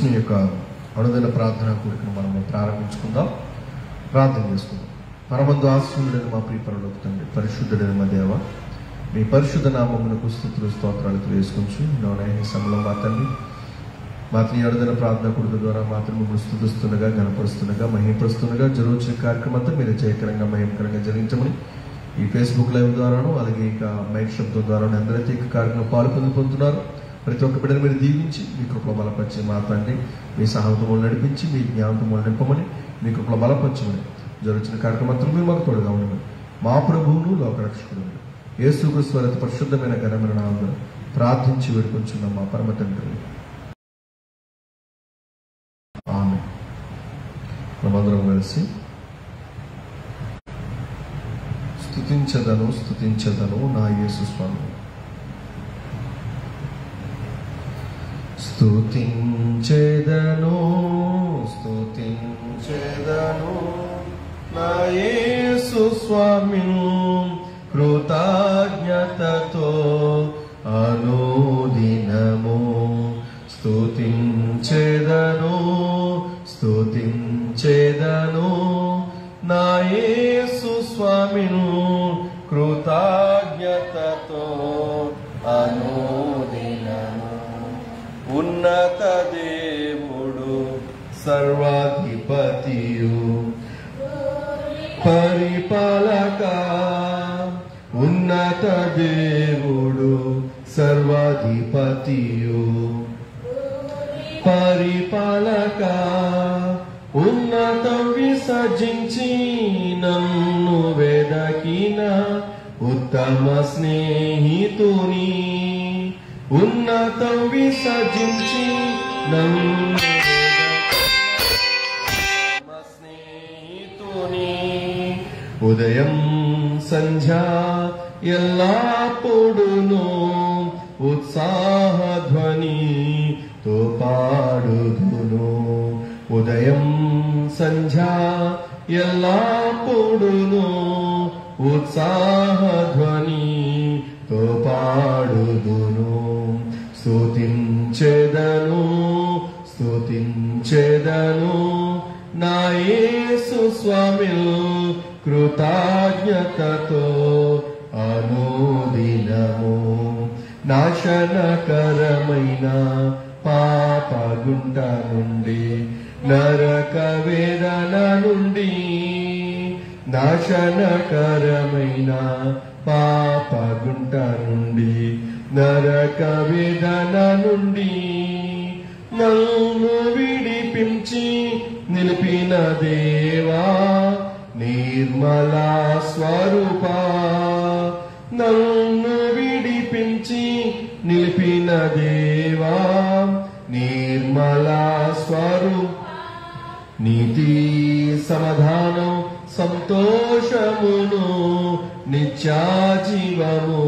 కోసం ఈ యొక్క అనుదిన ప్రార్థన కోరికను మనము ప్రారంభించుకుందాం ప్రార్థన చేసుకుందాం పరమందు ఆశీనుడైన మా ప్రియ పరలోకి తండ్రి పరిశుద్ధుడైన మా దేవ మీ పరిశుద్ధ నామమునకు స్థుతులు స్తోత్రాలు తెలియజేసుకుంటూ నోనైన సమలం మా తండ్రి మాత్రం ఈ అనుదిన ప్రార్థన కొడుకు ద్వారా మాత్రం మిమ్మల్ని స్థుతిస్తుండగా గణపరుస్తుండగా మహింపరుస్తుండగా జరుగుతున్న కార్యక్రమం అంతా మీరు జయకరంగా మహిమకరంగా జరిగించమని ఈ ఫేస్బుక్ లైవ్ ద్వారాను అలాగే ఇక మైక్ శబ్దం ద్వారా అందరైతే ఇక కార్యక్రమం పాల్పొంది పొందుతున్నారు ప్రతి ఒక్క బిడ్డను మీరు దీవించి మీ కృపలో బలపరిచి మా తండ్రి మీ సహాయతములు నడిపించి మీ జ్ఞానతములు నింపమని మీ కృపలో బలపరచమని జరుగుతున్న కార్యక్రమం అంతా మీరు మాకు తోడుగా ఉండమని మా ప్రభువును లోకరక్షకుడు యేసుక్రీస్తు పరిశుద్ధమైన ఘనమైన నామమున ప్రార్థించి వేడుకొంచున్నాం మా పరమ తండ్రి ఆమె మనమందరం కలిసి స్థుతించదను స్థుతించదను నా యేసు స్వామి స్థుతించెదను స్థుతించెదను నా యేసు స్వామి కృతజ్ఞతతో అనుదినము స్థుతించెదను స్థుతించెదను నా యేసు స్వామిను కృతజ్ఞతతో అనుదినము ఉన్నత దేవుడు సర్వాధిపతియు పరిపాలక ఉన్నత దేవుడు సర్వాధిపతియు పరిపాలక ఉన్నతం విసర్జించి నన్ను వెదకిన ఉత్తమ స్నేహితుని ఉన్నతం విసర్జించి నన్ను ఉత్తమ స్నేహితుని ఉదయం సంధ్య ఎల్లప్పుడును ఉత్సాహధ్వనితో పాడుదును ఉదయం సంధ్య ఎల్లప్పుడును ఉత్సాహధ్వనితో పాడుదును స్తుతించెదను స్తుతించెదను నా యేసు స్వామి కృతజ్ఞతతో అనుదినము నాశనకరమైన పాపగుంట నుండి నరక వేదన నుండి నాశనకరమైన పాపగుంట నుండి నరక వేదన నుండి నన్ను విడిపించి నిలిపిన దేవా నిర్మలా స్వరూప నన్ను విడిపించి నిలిపిన దేవా నిర్మలా స్వరూప నీతి సమాధానం సంతోషమును నిత్యాజీవము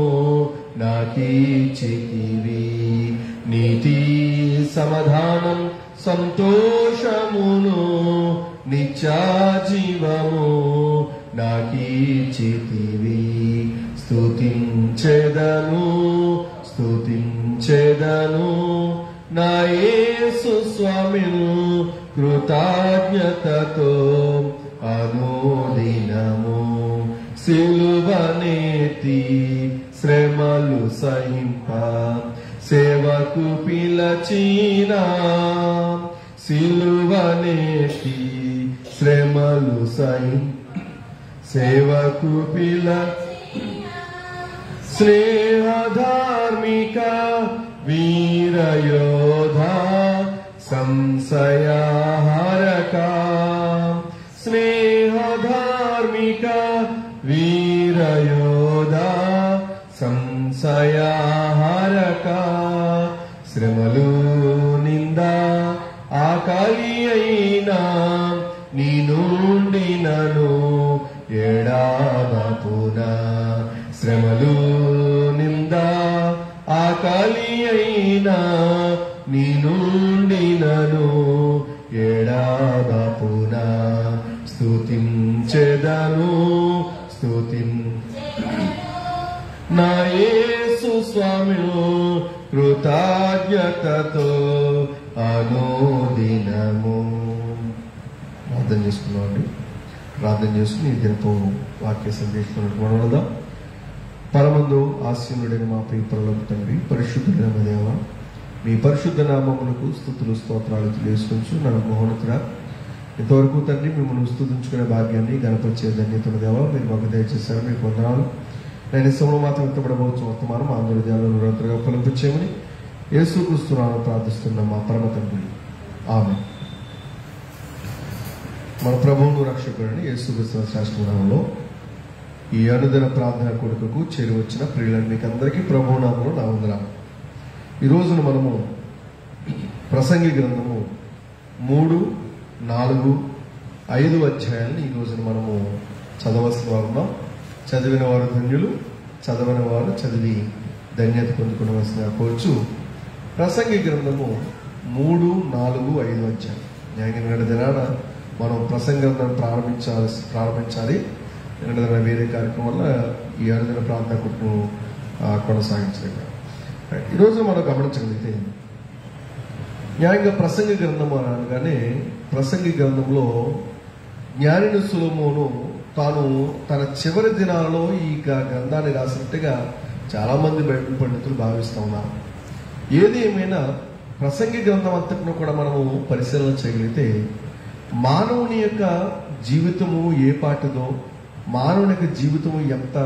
నాకీచితివి నీతి సమాధానం సంతోషమును నిత్యాజీవము నాకీచితివి స్తుతించెదను స్తుతించెదను నా యేసు స్వామిను కృతజ్ఞతతో అనుదినము సిలువనేతి శ్రమలు సహింప సేవకు పిలచిన సిలువనేతి శ్రమలు సహింప సేవకు పిల స్నేహధార్మిక వీరయోధ సంశయాహారక స్నేహధార్మిక వీరయోధ సంశయాహారక శ్రమలు నింద ఆకలి అయినా నీ నుండి నను ఎడాబపునా శ్రమలు నింద ఆకలి అయినా నీ నుండి నను ఎడాబపునా స్తుతించెదను స్తుతిం నా యేసు స్వామిను కృతజ్ఞతతో అనుదినము ప్రార్థన చేసుకున్నామండి ప్రార్థన చేసుకుని ఈ దినపు వాక్య సందేశం మనవడదాం పరమందు ఆశీనుడైన మా ప్రియపరలోకి తండ్రి పరిశుద్ధుడైన దేవ మీ పరిశుద్ధ నామములకు స్థుతులు స్తోత్రాలు తెలియసుకుంటూ నా మహోన్నతుడా ఇంతవరకు తండ్రి మిమ్మల్ని స్తుతించుకునే భాగ్యాన్ని గణపరిచే ధన్యతను దేవ మీరు మాకు దయచేశారు మీకు వందనాలు నేను ఇష్టంలో మాత్రం ఎత్తబడవచ్చు వర్తమానం ఆంధ్ర విద్యాలయంలో నిరంతరంగా ఫలింపచేయమని యేసుక్రీస్తున్నాను ప్రార్థిస్తున్న మా పరమ తండ్రి ఆమె మన ప్రభువును రక్షకుడిని యేసుక్రీస్తు శాస్త్రనామంలో ఈ అనుదిన ప్రార్థన కొడుకుకు చేరి వచ్చిన ప్రియులను మీకు అందరికీ ప్రభునామంలో నా వందనాలు ఈ రోజున మనము ప్రసంగి గ్రంథము మూడు నాలుగు ఐదు అధ్యాయాలను ఈ రోజున మనము చదవలసిన వారు ఉన్నాం చదివిన వారు ధన్యులు చదవని వారు చదివి ధన్యత పొందుకునవలసిన కోరుచు ప్రసంగి గ్రంథము మూడు నాలుగు ఐదు అధ్యాయం న్యాయంగా దినాన మనం ప్రసంగ గ్రంథం ప్రారంభించాలి ప్రారంభించాలి ఎందుకంటే వేరే కార్యక్రమం వల్ల ఈ అరుదైన ప్రాంత కుటుంబం కొనసాగించలేక ఈరోజు మనం గమనించగలిగితే న్యాయంగా ప్రసంగ గ్రంథం అని అనగానే ప్రసంగి గ్రంథంలో జ్ఞానిని సులమోను తాను తన చివరి దినాలలో ఈ గ- గ్రంథాన్ని రాసినట్టుగా చాలా మంది బైబిల్ పండితులు భావిస్తూ ఉన్నారు ఏది ఏమైనా ప్రసంగి గ్రంథం అంతటిని కూడా మనము పరిశీలన చేయగలిగితే మానవుని యొక్క జీవితము ఏ పాటిదో మానవుని యొక్క జీవితము ఎంత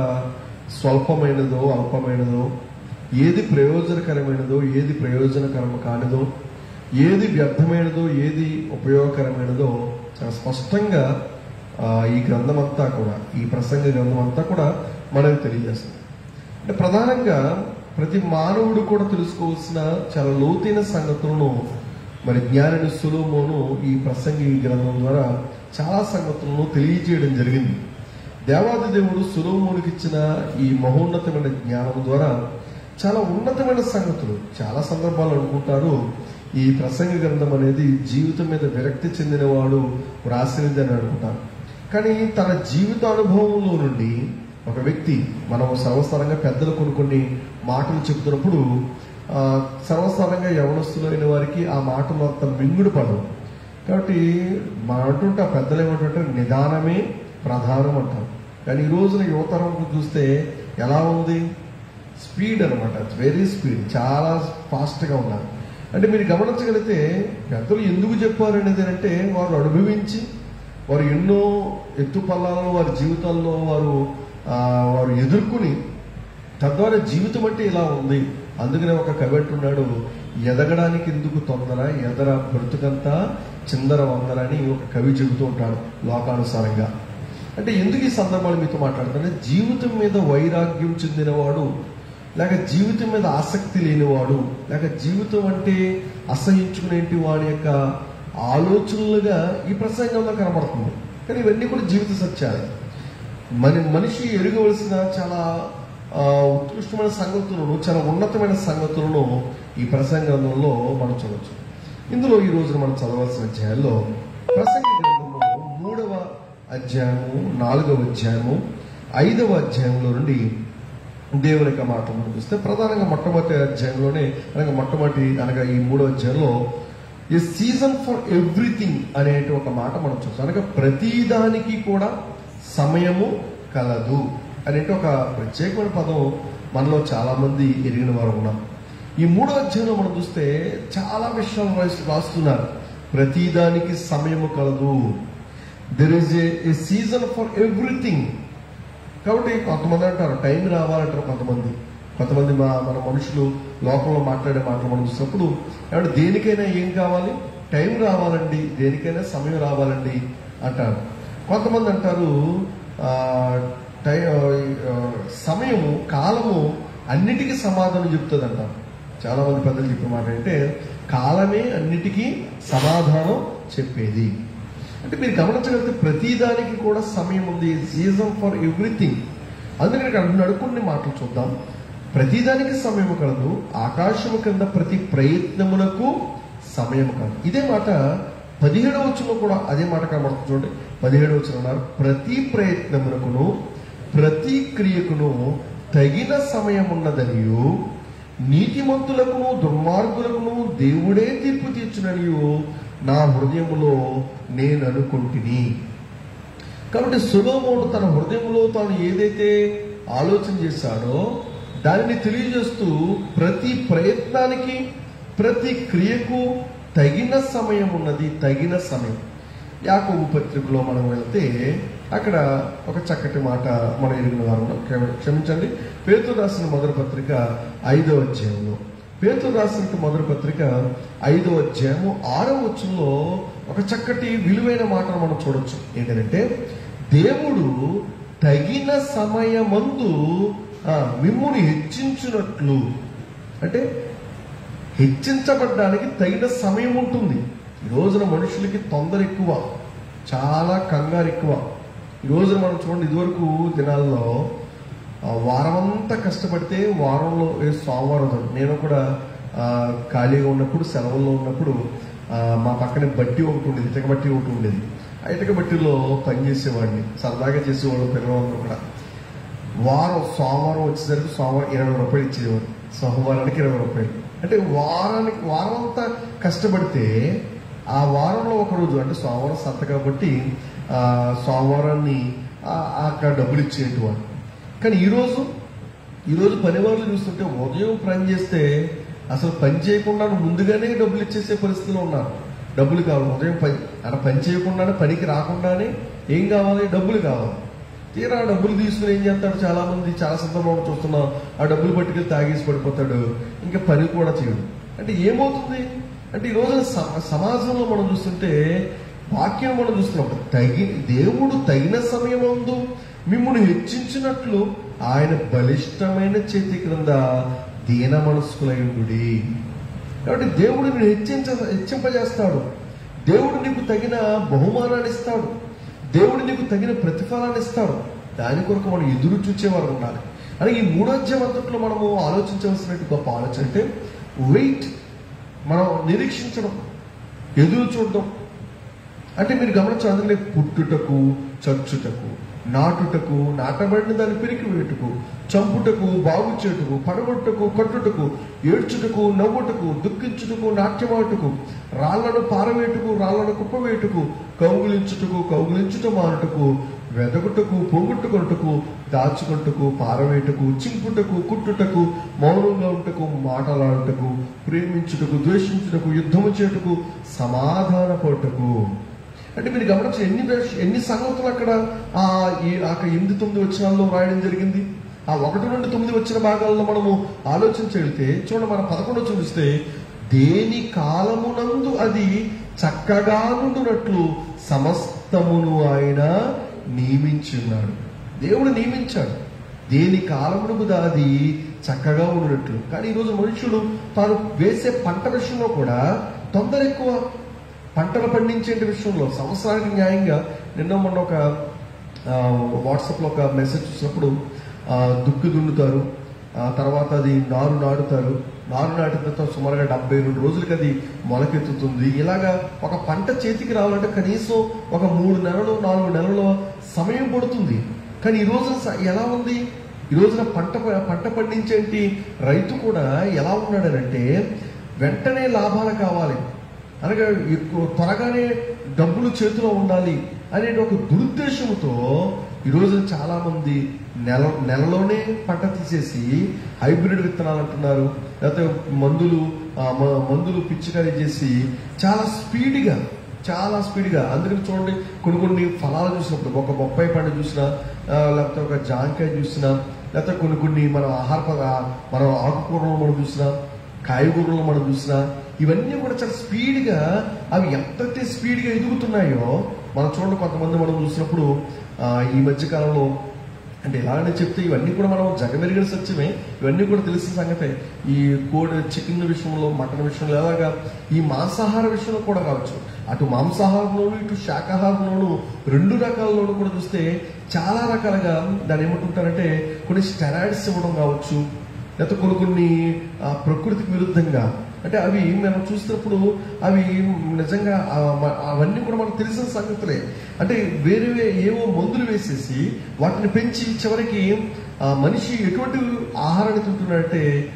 స్వల్పమైనదో అల్పమైనదో ఏది ప్రయోజనకరమైనదో ఏది ప్రయోజనకరం కానిదో ఏది వ్యర్థమైనదో ఏది ఉపయోగకరమైనదో చాలా స్పష్టంగా ఆ, ఈ గ్రంథం అంతా కూడా ఈ ప్రసంగ గ్రంథం అంతా కూడా మనకు తెలియజేస్తుంది అంటే ప్రధానంగా ప్రతి మానవుడు కూడా తెలుసుకోవాల్సిన చాలా లోతైన సంగతులను మరి జ్ఞానిని సులోమోను ఈ ప్రసంగి గ్రంథం ద్వారా చాలా సంగతులను తెలియజేయడం జరిగింది దేవాది దేవుడు సులోమోనికి ఇచ్చిన ఈ మహోన్నతమైన జ్ఞానం ద్వారా చాలా ఉన్నతమైన సంగతులు చాలా సందర్భాలు అనుకుంటారు ఈ ప్రసంగ గ్రంథం అనేది జీవితం మీద విరక్తి చెందినవాడు రాసినది అని అనుకుంటారు కానీ తన జీవిత అనుభవంలో నుండి ఒక వ్యక్తి మనం సర్వసాధారణంగా పెద్దలు కొన్ని కొన్ని మాటలు చెబుతున్నప్పుడు ఆ, సర్వసాధారణంగా యవనస్తులైన వారికి ఆ మాటలు అంత మింగుడు పడవు కాబట్టి మనం అంటుంటే ఆ పెద్దలు ఏమంటుంటే నిదానమే ప్రధానం అంటారు కానీ ఈ రోజున యువతరం చూస్తే ఎలా ఉంది స్పీడ్ అనమాట వెరీ స్పీడ్ చాలా ఫాస్ట్గా ఉన్నారు అంటే మీరు గమనించగలిగితే పెద్దలు ఎందుకు చెప్పారు అనేది అంటే వారు అనుభవించి వారు ఎన్నో ఎత్తుపల్లాలను వారి జీవితాల్లో వారు ఆ, వారు ఎదుర్కొని తద్వారా జీవితం అంటే ఇలా ఉంది అందుకనే ఒక కవి అంటున్నాడు ఎదగడానికి ఎందుకు తొందర ఎదర బ్రతుకంతా చిందర వందర అని ఒక కవి చెబుతూ ఉంటాడు లోకానుసారంగా అంటే ఎందుకు ఈ సందర్భాలు మీతో మాట్లాడుతానే జీవితం మీద వైరాగ్యం చెందినవాడు లేక జీవితం మీద ఆసక్తి లేనివాడు లేక జీవితం అంటే అసహించుకునేటి వాడి యొక్క ఆలోచనలుగా ఈ ప్రసంగంలో కనబడుతుంది కానీ ఇవన్నీ కూడా జీవిత సత్యాలు మన మనిషి ఎరగవలసిన చాలా ఆ, ఉత్కృష్టమైన సంగతులను చాలా ఉన్నతమైన సంగతులను ఈ ప్రసంగంలో మనం చూడవచ్చు ఇందులో ఈ రోజున మనం చదవాల్సిన అధ్యాయాల్లో ప్రసంగ గ్రంథంలో మూడవ అధ్యాయము నాలుగవ అధ్యాయము ఐదవ అధ్యాయంలో నుండి దేవుని యొక్క మాట మనం చూస్తే ప్రధానంగా మొట్టమొదటి అధ్యాయంలోనే అనగా మొట్టమొదటి అనగా ఈ మూడో అధ్యాయంలో ఏ సీజన్ ఫర్ ఎవ్రీథింగ్ అనేటి ఒక మాట మనం చూస్తాం అనగా ప్రతిదానికి కూడా సమయము కలదు అనేటి ఒక ప్రత్యేకమైన పదం మనలో చాలా మంది ఎరిగిన వారు ఉన్నాం ఈ మూడో అధ్యాయంలో మనం చూస్తే చాలా విషయాలు రాసి- రాస్తున్నారు ప్రతిదానికి సమయము కలదు there is a season for everything కాబట్టి కొంతమంది అంటారు టైం రావాలంటారు కొంతమంది కొంతమంది మా మన మనుషులు లోకంలో మాట్లాడే మాటలు మనం చూసినప్పుడు ఏమంటే దేనికైనా ఏం కావాలి టైం రావాలండి దేనికైనా సమయం రావాలండి అంటారు కొంతమంది అంటారు ఆ, టై ఆ, సమయము కాలము అన్నిటికీ సమాధానం చెప్తుంది అంటారు చాలా మంది పెద్దలు చెప్పే మాట అంటే కాలమే అన్నిటికీ సమాధానం చెప్పేది అంటే మీరు గమనించగలిగితే ప్రతిదానికి కూడా సమయం ఉంది సీజన్ ఫర్ ఎవ్రీథింగ్ అందుకని ఇక్కడ అంటున్నాడు కొన్ని మాటలు చూద్దాం ప్రతిదానికి సమయం కలదు ఆకాశము కింద ప్రతి ప్రయత్నమునకు సమయం కలదు ఇదే మాట పదిహేడవ వచ్చిన కూడా అదే మాట కనబడుతుంది చూడండి పదిహేడవ వచ్చిన అన్నారు ప్రతి ప్రయత్నమునకును ప్రతి క్రియకును తగిన సమయం ఉన్నదనియు నీతిమంతులకును దుర్మార్గులకును దేవుడే తీర్పు తీర్చుననియు నా హృదయములో నేను అనుకుంటుని కాబట్టి సులోమోడు తన హృదయంలో తాను ఏదైతే ఆలోచన చేశాడో దానిని తెలియజేస్తూ ప్రతి ప్రయత్నానికి ప్రతి క్రియకు తగిన సమయం ఉన్నది తగిన సమయం యాకోబు పత్రికలో మనం వెళ్తే అక్కడ ఒక చక్కటి మాట మనం ఎరిగిన వారు క్షమించండి పేతురు రాసిన మొదటి పత్రిక ఐదో అధ్యాయంలో పేతురు రాసిన మొదటి పత్రిక ఐదో అధ్యాయము ఆరో వచ్చంలో ఒక చక్కటి విలువైన మాటను మనం చూడొచ్చు ఏంటంటే దేవుడు తగిన సమయమందు ఆ, మిమ్ముని హెచ్చించున్నట్లు అంటే హెచ్చించబడ్డానికి తగిన సమయం ఉంటుంది ఈ రోజున మనుషులకి తొందర ఎక్కువ చాలా కంగారు ఎక్కువ ఈ రోజున మనం చూడండి ఇదివరకు దినాల్లో ఆ, వారమంతా కష్టపడితే వారంలో ఏ సోమవారం రోజు నేను కూడా ఆ, ఖాళీగా ఉన్నప్పుడు సెలవుల్లో ఉన్నప్పుడు ఆ, మా పక్కనే బట్టి ఒకటి ఉండేది ఇటక బట్టి ఒకటి ఉండేది ఆ ఇటక బట్టిలో పని చేసేవాడిని సరదాగా చేసేవాళ్ళు పిల్లలందరూ కూడా వారం సోమవారం వచ్చేసరికి సోమవారం ఇరవై రూపాయలు ఇచ్చేవారు సోమవారానికి ఇరవై రూపాయలు అంటే వారానికి వారం అంతా కష్టపడితే ఆ వారంలో ఒక రోజు అంటే సోమవారం సంత కాబట్టి ఆ సోమవారాన్ని ఆ- అక్కడ డబ్బులు ఇచ్చేటువంటి కానీ ఈరోజు ఈరోజు పని వాళ్ళు చూస్తుంటే ఉదయం పని చేస్తే అసలు పని చేయకుండా ముందుగానే డబ్బులు ఇచ్చేసే పరిస్థితిలో ఉన్నారు డబ్బులు కావాలి ఉదయం పని అలా పని చేయకుండానే పనికి రాకుండానే ఏం కావాలి డబ్బులు కావాలి తీరా ఆ డబ్బులు తీసుకుని ఏం చేస్తాడు చాలా మంది చాలా సందర్భంలో చూస్తున్నాం ఆ డబ్బులు పట్టుకెళ్ళి తాగేసి పడిపోతాడు ఇంకా పని కూడా చేయడు అంటే ఏమవుతుంది అంటే ఈ రోజున సమ- సమాజంలో మనం చూస్తుంటే వాక్యం మనం చూస్తున్నాం తగి దేవుడు తగిన సమయమందు మిమ్మల్ని హెచ్చించినట్లు ఆయన బలిష్టమైన చేతి క్రింద దీన మనస్కులయుడి కాబట్టి దేవుడు నిన్ను హెచ్చించ హెచ్చింపజేస్తాడు దేవుడు నీకు తగిన బహుమానాన్ని ఇస్తాడు దేవుడు నీకు తగిన ప్రతిఫలాన్ని ఇస్తాడు దాని కొరకు మనం ఎదురు చూచేవారు ఉండాలి అలాగే ఈ మూడో అధ్యాయం అంతట్లో మనము ఆలోచించవలసిన గొప్ప ఆలోచన అంటే వెయిట్ మనం నిరీక్షించడం ఎదురు చూడడం అంటే మీరు గమనించాలి అందుకనే పుట్టుటకు చచ్చుటకు నాటుటకు నాటబడిన దాన్ని పెరికి వేటుకు చంపుటకు బాగు చేటుకు పడగొట్టుటకు కట్టుటకు ఏడ్చుటకు నవ్వుటకు దుఃఖించుటకు నాట్యమాటుకు రాళ్లను పారవేటుకు రాళ్లను కుప్పవేటుకు కౌగులించుటకు కౌగులించుట మానుటకు వెదగుటకు పోగొట్టుకొనుటకు దాచుకొనుటకు పారవేటుకు చింపుటకు కుట్టుటకు మౌనంగా ఉంటకు మాటలాడుటకు ప్రేమించుటకు ద్వేషించుటకు యుద్ధము చేటుకు సమాధానపడుటకు అంటే మీరు గమనించిన ఎన్ని వేష- ఎన్ని సంగతులు అక్కడ ఆ ఈ అక్కడ ఎనిమిది తొమ్మిది వచనాల్లో రాయడం జరిగింది ఆ ఒకటి నుండి తొమ్మిది వచ్చిన భాగాల్లో మనము ఆలోచించగలిగితే చూడండి మన పదకొండు చూస్తే దేని కాలమునందు అది చక్కగా నుండునట్లు సమస్తమును ఆయన నియమించి ఉన్నాడు దేవుడు నియమించాడు దేని కాలమునకు అది చక్కగా ఉండినట్లు కానీ ఈరోజు మనుషులు తాను వేసే పంట విషయంలో కూడా తొందర ఎక్కువ పంటలు పండించే విషయంలో సంవత్సరానికి న్యాయంగా నిన్న మొన్న ఒక ఆ, వాట్సాప్లో ఒక మెసేజ్ చూసినప్పుడు ఆ, దుక్కి దున్నుతారు ఆ తర్వాత అది నారు నాటుతారు నారు నాటిన తర్వాత సుమారుగా డెబ్బై రెండు రోజులకి అది మొలకెత్తుతుంది ఇలాగా ఒక పంట చేతికి రావాలంటే కనీసం ఒక మూడు నెలలు నాలుగు నెలల సమయం పడుతుంది కానీ ఈ రోజున స- ఎలా ఉంది ఈ రోజున పంట ప- పంట పండించేటి రైతు కూడా ఎలా ఉన్నాడనంటే వెంటనే లాభాలు కావాలి అనగా ఎక్కువ త్వరగానే డబ్బులు చేతిలో ఉండాలి అనే ఒక దురుద్దేశంతో ఈ రోజు చాలా మంది నెల నెలలోనే పంట తీసేసి హైబ్రిడ్ విత్తనాలు అంటున్నారు లేకపోతే మందులు ఆ, మ- మందులు పిచ్చికారీ చేసి చాలా స్పీడ్గా చాలా స్పీడ్గా అందుకని చూడండి కొన్ని కొన్ని ఫలాలు చూసినప్పుడు ఒక బొప్పాయి పండు చూసినా ఆ, లేకపోతే ఒక జాంకాయ చూసినా లేకపోతే కొన్ని కొన్ని మన ఆహార పద- మన ఆకుకూరలు మనం చూసినా కాయగూరలు మనం చూసినా ఇవన్నీ కూడా చాలా స్పీడ్గా అవి ఎంతైతే స్పీడ్గా ఎదుగుతున్నాయో మనం చూడండి కొంతమంది మనం చూసినప్పుడు ఆ, ఈ మధ్య కాలంలో అంటే ఎలాగనే చెప్తే ఇవన్నీ కూడా మనం జగమెరిగిన సత్యమే ఇవన్నీ కూడా తెలిసిన సంగతే ఈ కోడి చికెన్ విషయంలో మటన్ విషయంలో ఎలాగా ఈ మాంసాహార విషయంలో కూడా కావచ్చు అటు మాంసాహారంలోను ఇటు శాకాహారంలోను రెండు రకాలలోనూ కూడా చూస్తే చాలా రకాలుగా దాన్ని ఏమంటుంటారంటే కొన్ని స్టెరాయిడ్స్ ఇవ్వడం కావచ్చు లేకపోతే కొన్ని కొన్ని ఆ, ప్రకృతికి విరుద్ధంగా అంటే అవి మనం చూసినప్పుడు అవి నిజంగా ఆ, మ- అవన్నీ కూడా మనకు తెలిసిన సంగతులే అంటే వేరే వే- ఏవో మందులు వేసేసి వాటిని పెంచి చివరికి ఆ మనిషి ఎటువంటి ఆహారాన్ని తింటున్నాడంటే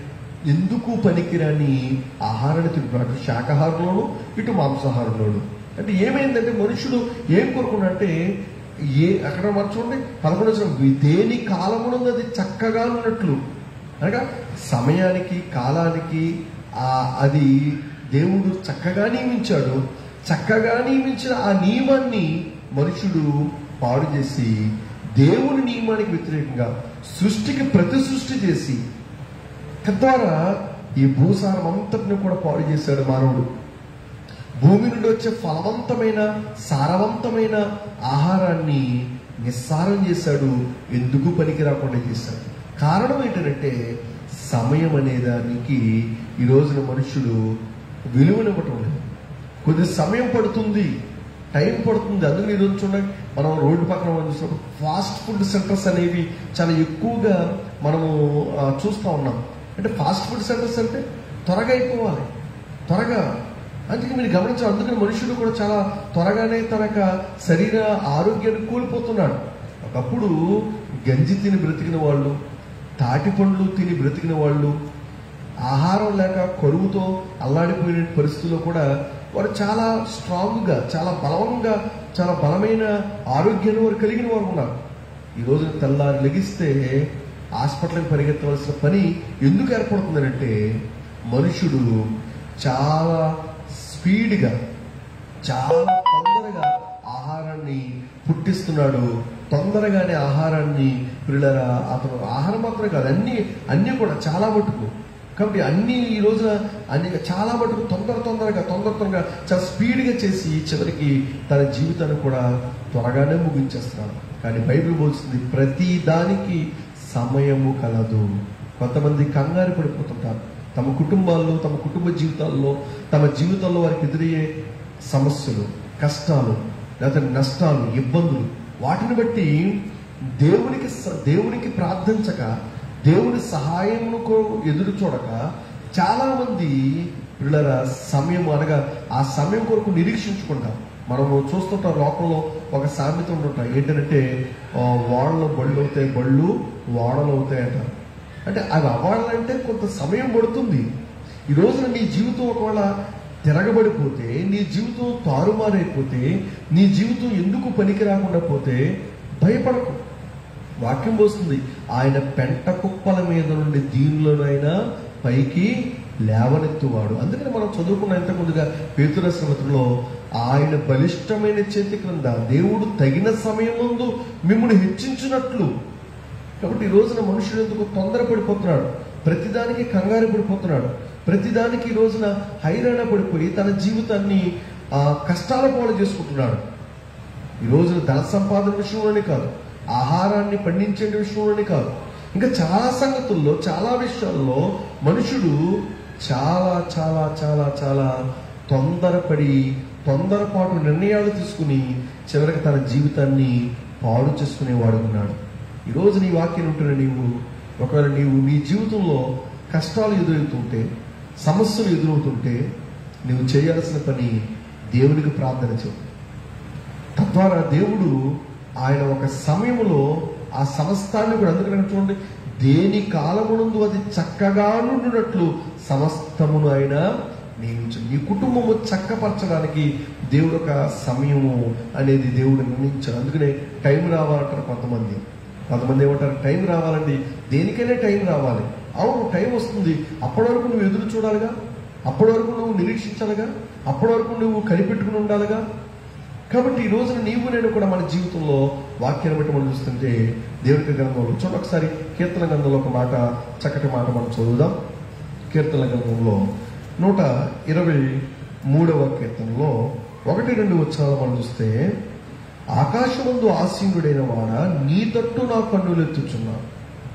ఎందుకు పనికిరాని ఆహారాన్ని తింటున్నాడు శాకాహారంలోను ఇటు మాంసాహారంలోను అంటే ఏమైందంటే మనుషుడు ఏం కోరుకున్నాడంటే ఏ అక్కడ మనం చూడండి పదకొండు వచ్చిన దేని కాలమునందు అది చక్కగా ఉన్నట్లు అనగా సమయానికి కాలానికి ఆ అది దేవుడు చక్కగా నియమించాడు చక్కగా నియమించిన ఆ నియమాన్ని మనుషుడు పాడు చేసి దేవుని నియమానికి వ్యతిరేకంగా సృష్టికి ప్రతి సృష్టి చేసి తద్వారా ఈ భూసారం అంతటిని కూడా పాడు చేశాడు మానవుడు భూమి నుండి వచ్చే ఫలవంతమైన సారవంతమైన ఆహారాన్ని నిస్సారం చేశాడు ఎందుకు పనికి రాకుండా చేశాడు కారణం ఏంటంటే సమయం అనే దానికి ఈ రోజున మనుషుడు విలువనివ్వటం లేదు కొద్ది సమయం పడుతుంది టైం పడుతుంది అందుకని ఈరోజు చూడండి మనం రోడ్డు పక్కన మనం చూసినప్పుడు ఫాస్ట్ ఫుడ్ సెంటర్స్ అనేవి చాలా ఎక్కువగా మనము ఆ, చూస్తూ ఉన్నాం అంటే ఫాస్ట్ ఫుడ్ సెంటర్స్ అంటే త్వరగా అయిపోవాలి త్వరగా అందుకే మీరు గమనించాలి అందుకని మనుషుడు కూడా చాలా త్వరగానే తన యొక్క శరీర ఆరోగ్యాన్ని కోల్పోతున్నాడు ఒకప్పుడు గంజి తిని బ్రతికిన వాళ్ళు తాటి పండ్లు తిని బ్రతికిన వాళ్ళు ఆహారం లేక కరువుతో అల్లాడిపోయిన పరిస్థితుల్లో కూడా వారు చాలా స్ట్రాంగ్గా చాలా బలంగా చాలా బలమైన ఆరోగ్యాన్ని వారు కలిగిన వారు ఉన్నారు ఈ రోజున తెల్లారి లెగిస్తే హాస్పిటల్కి పరిగెత్తవలసిన పని ఎందుకు ఏర్పడుతుందంటే మనుషుడు చాలా స్పీడ్గా చాలా తొందరగా ఆహారాన్ని పుట్టిస్తున్నాడు తొందరగానే ఆహారాన్ని పిల్లరా అతను ఆహారం మాత్రమే కాదు అన్ని అన్ని కూడా చాలా మటుకు కాబట్టి అన్ని ఈ రోజున అన్ని చాలా మటుకు తొందర తొందరగా తొందర తొందరగా చాలా స్పీడ్గా చేసి చివరికి తన జీవితాన్ని కూడా త్వరగానే ముగించేస్తున్నాడు కానీ బైబిల్ బోల్స్తుంది ప్రతి దానికి సమయము కలదు కొంతమంది కంగారు పడిపోతుంటారు తమ కుటుంబాల్లో తమ కుటుంబ జీవితాల్లో తమ జీవితాల్లో వారికి ఎదురయ్యే సమస్యలు కష్టాలు లేదా నష్టాలు ఇబ్బందులు వాటిని బట్టి దేవునికి స- దేవునికి ప్రార్థించక దేవుని సహాయమును ఎదురు చూడక చాలా మంది పిల్లల సమయం అనగా ఆ సమయం కొరకు నిరీక్షించుకుంటాం మనము చూస్తుంటాం లోకంలో ఒక సామెత ఉంటుంటాం ఏంటంటే ఆ, వాడలో బళ్ళు అవుతాయి బళ్ళు వాడలు అవుతాయి అంటారు అంటే అవి అవ్వాలంటే కొంత సమయం పడుతుంది ఈ రోజున నీ జీవితం ఒకవేళ తిరగబడిపోతే నీ జీవితం తారుమారైపోతే నీ జీవితం ఎందుకు పనికి రాకుండా పోతే భయపడకు వాక్యం పోస్తుంది ఆయన పెంట కుప్పల మీద నుండి దీనిలోనైనా పైకి లేవనెత్తువాడు అందుకని మనం చదువుకున్న ఇంత ముందుగా పేతురశ్రమతిలో ఆయన బలిష్టమైన చేతి క్రింద దేవుడు తగిన సమయం ముందు మిమ్మల్ని హెచ్చించినట్లు కాబట్టి ఈ రోజున మనుషుడు ఎందుకు తొందరపడిపోతున్నాడు ప్రతిదానికి కంగారు పడిపోతున్నాడు ప్రతిదానికి ఈ రోజున హైరాణ పడిపోయి తన జీవితాన్ని ఆ, కష్టాల పాలు చేసుకుంటున్నాడు ఈ రోజున ధన సంపాదన విషయంలోనే కాదు ఆహారాన్ని పండించే విషయంలోనే కాదు ఇంకా చాలా సంగతుల్లో చాలా విషయాల్లో మనుషుడు చాలా చాలా చాలా చాలా తొందరపడి తొందరపాటు నిర్ణయాలు తీసుకుని చివరికి తన జీవితాన్ని పాడు చేసుకునేవాడు ఉన్నాడు ఈ రోజు నీ వాక్యం ఉంటున్న నీవు ఒకవేళ నీవు నీ జీవితంలో కష్టాలు ఎదురవుతుంటే సమస్యలు ఎదురవుతుంటే నువ్వు చేయాల్సిన పని దేవునికి ప్రార్థన చెప్పు తద్వారా దేవుడు ఆయన ఒక సమయంలో ఆ సమస్తాన్ని కూడా అందుకని చూడండి దేని కాలమునందు అది చక్కగా నుండినట్లు సమస్తమును ఆయన నియమించు నీ కుటుంబము చక్కపరచడానికి దేవుడు ఒక సమయము అనేది దేవుడు నిర్ణయించాడు అందుకనే టైం రావాలంటారు కొంతమంది కొంతమంది ఏమంటారు టైం రావాలండి దేనికైనా టైం రావాలి అవును టైం వస్తుంది అప్పటి వరకు నువ్వు ఎదురు చూడాలిగా అప్పటి వరకు నువ్వు నిరీక్షించాలిగా అప్పటి వరకు నువ్వు కనిపెట్టుకుని ఉండాలిగా కాబట్టి ఈ రోజున నీవు నేను కూడా మన జీవితంలో వాక్యాన్ని బట్టి మనం చూస్తుంటే దేవునికి గ్రంథంలో చూడండి ఒకసారి కీర్తన గ్రంథంలో ఒక మాట చక్కటి మాట మనం చదువుదాం కీర్తన గ్రంథంలో నూట ఇరవై మూడవ కీర్తనలో ఒకటి రెండు వచ్చాలు మనం చూస్తే ఆకాశమందు ఆసీనుడైన వాడ నీ తట్టు నా కన్నులు ఎత్తుచున్నాను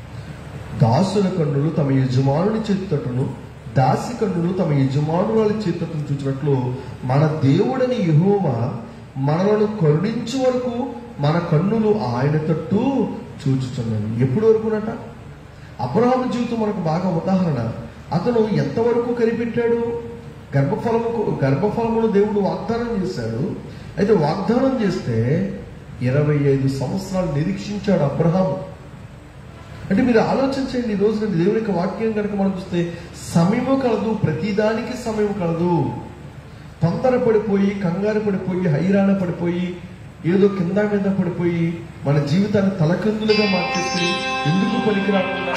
దాసుల కన్నులు తమ యజమానుని చేతుటను దాసి కన్నులు తమ యజమానుల చేతుటను చూచినట్లు మన దేవుడని యెహోవా మనలను కరుణించు వరకు మన కన్నులు ఆయన తట్టు చూచుచున్నవి ఎప్పుడు వరకునట అబ్రహాము జీవితం మనకు బాగా ఉదాహరణ అతను ఎంతవరకు కనిపెట్టాడు గర్భఫలము గర్భఫలమును దేవుడు వాగ్దానం చేశాడు అయితే వాగ్దానం చేస్తే ఇరవై ఐదు సంవత్సరాలు నిరీక్షించాడు అబ్రహాము అంటే మీరు ఆలోచించండి ఈ రోజున దేవుని యొక్క వాక్యం కనుక మనం చూస్తే సమయము కలదు ప్రతిదానికి సమయం కలదు తొందర పడిపోయి కంగారు పడిపోయి హైరాణ పడిపోయి ఏదో కింద మీద పడిపోయి మన జీవితాన్ని తలకిందులుగా మార్చేసి ఎందుకు పనికి రాకుండా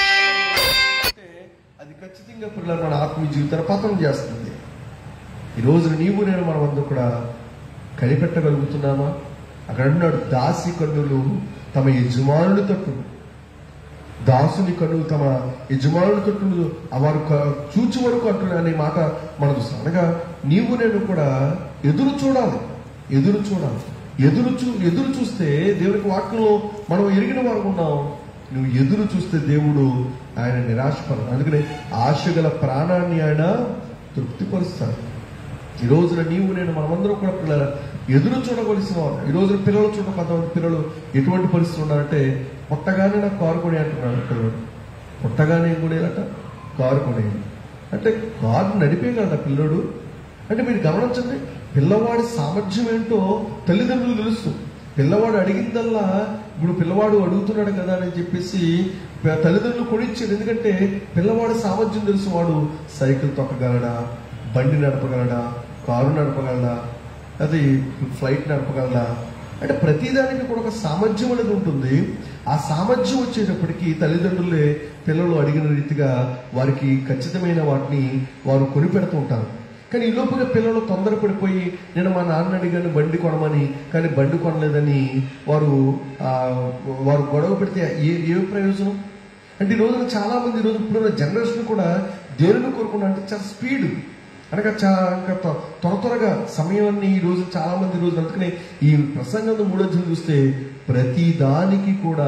అంటే అది ఖచ్చితంగా పిల్లలు మన ఆత్మీయ జీవితాన్ని పతనం చేస్తుంది ఈ రోజు నీవు నేను మనం అందరూ కూడా కనిపెట్టగలుగుతున్నామా అక్కడ అంటున్నాడు దాసి కన్నులు తమ యజమానుడి తట్టు దాసుని కన్నులు తమ యజమానుడి తట్టు వారు క- చూచి వరకు అంటున్నా అనే మాట మనం చూస్తాం అనగా నీవు నేను కూడా ఎదురు చూడాలి ఎదురు చూడాలి ఎదురు చూ ఎదురు చూస్తే దేవునికి వాక్యంలో మనం ఎరిగిన వారు ఉన్నాం నువ్వు ఎదురు చూస్తే దేవుడు ఆయన నిరాశపడ అందుకనే ఆశ గల ప్రాణాన్ని ఆయన తృప్తిపరుస్తాడు ఈ రోజున నీవు నేను మనమందరం కూడా పిల్లల ఎదురు చూడవలసిన వారు ఈ రోజున పిల్లలు చూడ కొంతమంది పిల్లలు ఎటువంటి పరిస్థితులు ఉన్నారంటే పుట్టగానే నాకు కారు కొనే అంటున్నాడు పిల్లడు పుట్టగానే ఏం కొనేయాలట కారు కొనేయాలి అంటే కారు నడిపేయగలట పిల్లడు అంటే మీరు గమనించండి పిల్లవాడి సామర్థ్యం ఏంటో తల్లిదండ్రులు తెలుసు పిల్లవాడు అడిగిందల్లా ఇప్పుడు పిల్లవాడు అడుగుతున్నాడు కదా అని చెప్పేసి ప- తల్లిదండ్రులు కొనిచ్చాడు ఎందుకంటే పిల్లవాడి సామర్థ్యం తెలుసు వాడు సైకిల్ తొక్కగలడా బండి నడపగలడా కారు నడపగలడా అది ఫ్లైట్ నడపగలడా అంటే ప్రతిదానికి కూడా ఒక సామర్థ్యం అనేది ఉంటుంది ఆ సామర్థ్యం వచ్చేటప్పటికి తల్లిదండ్రులే పిల్లలు అడిగిన రీతిగా వారికి ఖచ్చితమైన వాటిని వారు కొనిపెడుతూ ఉంటారు కానీ ఈ లోపుగా పిల్లలు తొందరపడిపోయి నేను మా నాన్న అడిగాను బండి కొనమని కానీ బండి కొనలేదని వారు ఆ, వారు గొడవ పెడితే ఏ ఏ ప్రయోజనం అంటే ఈ రోజున చాలా మంది ఈ రోజు ఇప్పుడున్న జనరేషన్ కూడా దేనిని కోరుకున్నా అంటే చాలా స్పీడ్ అనగా చాలా ఇంకా త్వ- త్వర త్వరగా సమయాన్ని ఈ రోజు చాలా మంది ఈ రోజు అందుకనే ఈ ప్రసంగం మూడో అధ్యాయం చూస్తే ప్రతి దానికి కూడా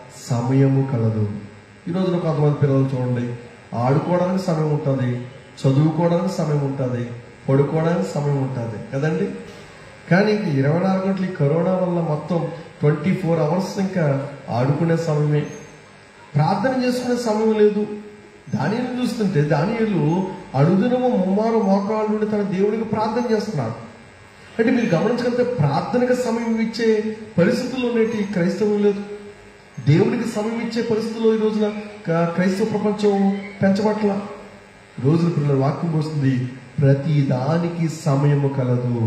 సమయము కలదు ఈ రోజున కొంతమంది పిల్లలు చూడండి ఆడుకోవడానికి సమయం ఉంటుంది చదువుకోవడానికి సమయం ఉంటుంది పడుకోవడానికి సమయం ఉంటుంది కదండి కానీ ఇంక ఇరవై నాలుగు గంటలు ఈ కరోనా వల్ల మొత్తం ట్వంటీ ఫోర్ అవర్స్ ఇంకా ఆడుకునే సమయమే ప్రార్థన చేసుకునే సమయం లేదు దానిని చూస్తుంటే దానియులు అడుగునము ముమ్మారు మోకాళ్ళ నుండి తన దేవుడికి ప్రార్థన చేస్తున్నాడు అంటే మీరు గమనించగలిగితే ప్రార్థనకు సమయం ఇచ్చే పరిస్థితుల్లో నేటి క్రైస్తవం లేదు దేవునికి సమయం ఇచ్చే పరిస్థితుల్లో ఈ రోజున క- క్రైస్తవ ప్రపంచం పెంచబట్ల ఈ రోజున పిల్లల వాక్యం వస్తుంది ప్రతి దానికి సమయము కలదు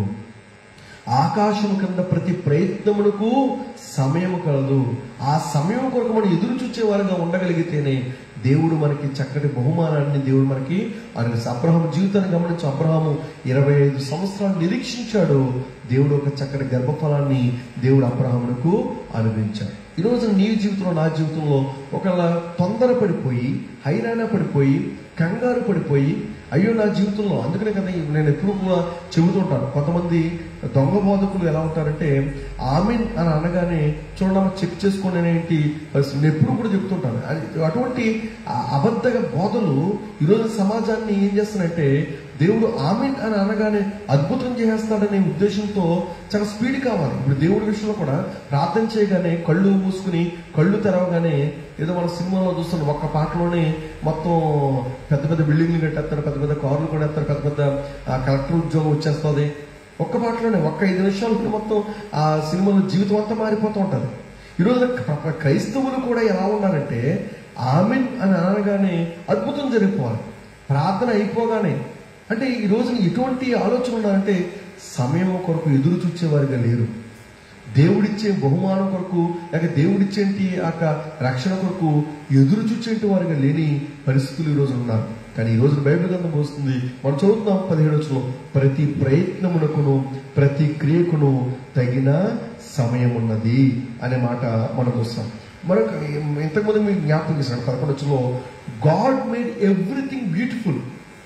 ఆకాశం కింద ప్రతి ప్రయత్నమునకు సమయం కలదు ఆ సమయం కొరకు మనం ఎదురు చూచే వారుగా ఉండగలిగితేనే దేవుడు మనకి చక్కటి బహుమానాన్ని దేవుడు మనకి ఆయన అబ్రహాం జీవితాన్ని గమనించి అబ్రహాము ఇరవై ఐదు సంవత్సరాలు నిరీక్షించాడు దేవుడు ఒక చక్కటి గర్భఫలాన్ని దేవుడు అబ్రహామునకు అనుభవించాడు ఈ రోజు నీ జీవితంలో నా జీవితంలో ఒకవేళ తొందర పడిపోయి హైరాణ పడిపోయి కంగారు పడిపోయి అయ్యో నా జీవితంలో అందుకనే కదా ఈ- నేను ఎప్పుడు కూడా చెబుతుంటాను కొంతమంది దొంగ బోధకులు ఎలా ఉంటారంటే ఆమెన్ అని అనగానే చూడడం చెక్ చేసుకోండి అనేటి పరిస్థితి. నేను ఎప్పుడు కూడా చెప్తుంటాను అది- అటువంటి ఆ అబద్ధ బోధలు ఈరోజు సమాజాన్ని ఏం చేస్తున్నాయంటే దేవుడు ఆమెన్ అని అనగానే అద్భుతం చేసేస్తాడనే ఉద్దేశంతో చాలా స్పీడ్ కావాలి ఇప్పుడు దేవుడి విషయంలో కూడా ప్రార్థన చేయగానే కళ్ళు మూసుకుని కళ్ళు తెరవగానే ఏదో మన సినిమాలో చూస్తున్నాం ఒక్క పాటలోనే మొత్తం పెద్ద పెద్ద బిల్డింగ్లు కట్టేస్తారు పెద్ద పెద్ద కార్లు కొనేస్తారు పెద్ద పెద్ద ఆ, కలెక్టర్ ఉద్యోగం వచ్చేస్తుంది ఒక్క పాటలోనే ఒక్క ఐదు నిమిషాలు మొత్తం ఆ సినిమాలో జీవితం అంతా మారిపోతూ ఉంటుంది ఈరోజు క్ర- క్రైస్తవులు కూడా ఎలా ఉన్నారంటే ఆమెన్ అని అనగానే అద్భుతం జరిగిపోవాలి ప్రార్థన అయిపోగానే అంటే ఈ రోజున ఎటువంటి ఆలోచన ఉన్నారంటే సమయం కొరకు ఎదురు చూచేవారుగా లేరు దేవుడిచ్చే బహుమానం కొరకు లేక దేవుడిచ్చేంటి ఆ యొక్క రక్షణ కొరకు ఎదురు చూచేంటి వారుగా లేని పరిస్థితులు ఈ రోజు ఉన్నారు కానీ ఈ రోజు బైబిల్ గ్రంథం వస్తుంది మనం చదువుతున్నాం పదిహేడు వచ్చులో ప్రతి ప్రయత్నమునకును ప్రతి క్రియకును తగిన సమయం ఉన్నది అనే మాట మనం చూస్తాం మనకు ఇంతకుముందు మీకు జ్ఞాపకం చేశాను పదకొండు వచ్చులో గాడ్ మేడ్ ఎవ్రీథింగ్ బ్యూటిఫుల్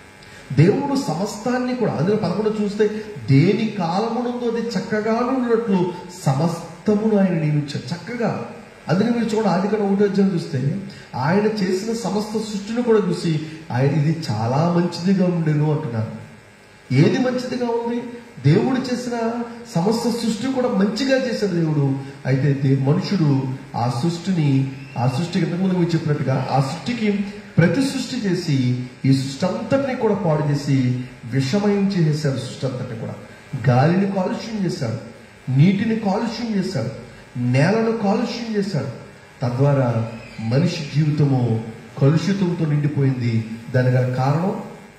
దేవుడు సమస్తాన్ని కూడా అందులో పదకొండు చూస్తే దేని కాలమునందు అది చక్కగా ఉన్నట్లు సమస్తమును ఆయన నియమించాడు చక్కగా అందుకే మీరు చూడండి ఆది కన్నా ఒకటో అధ్యాయం చూస్తే ఆయన చేసిన సమస్త సృష్టిని కూడా చూసి ఆయన ఇది చాలా మంచిదిగా ఉండేను అంటున్నారు ఏది మంచిదిగా ఉంది దేవుడు చేసిన సమస్త సృష్టి కూడా మంచిగా చేశాడు దేవుడు అయితే దే- మనుషుడు ఆ సృష్టిని ఆ సృష్టికి ఇంతకుముందు మీరు చెప్పినట్టుగా ఆ సృష్టికి ప్రతి సృష్టి చేసి ఈ సృష్టి అంతటిని కూడా పాడు చేసి విషమయం చేసేశాడు సృష్టి అంతటిని కూడా గాలిని కాలుష్యం చేశాడు నీటిని కాలుష్యం చేశాడు నేలను కాలుష్యం చేశాడు తద్వారా మనిషి జీవితము కలుషితంతో నిండిపోయింది దానికి గల కారణం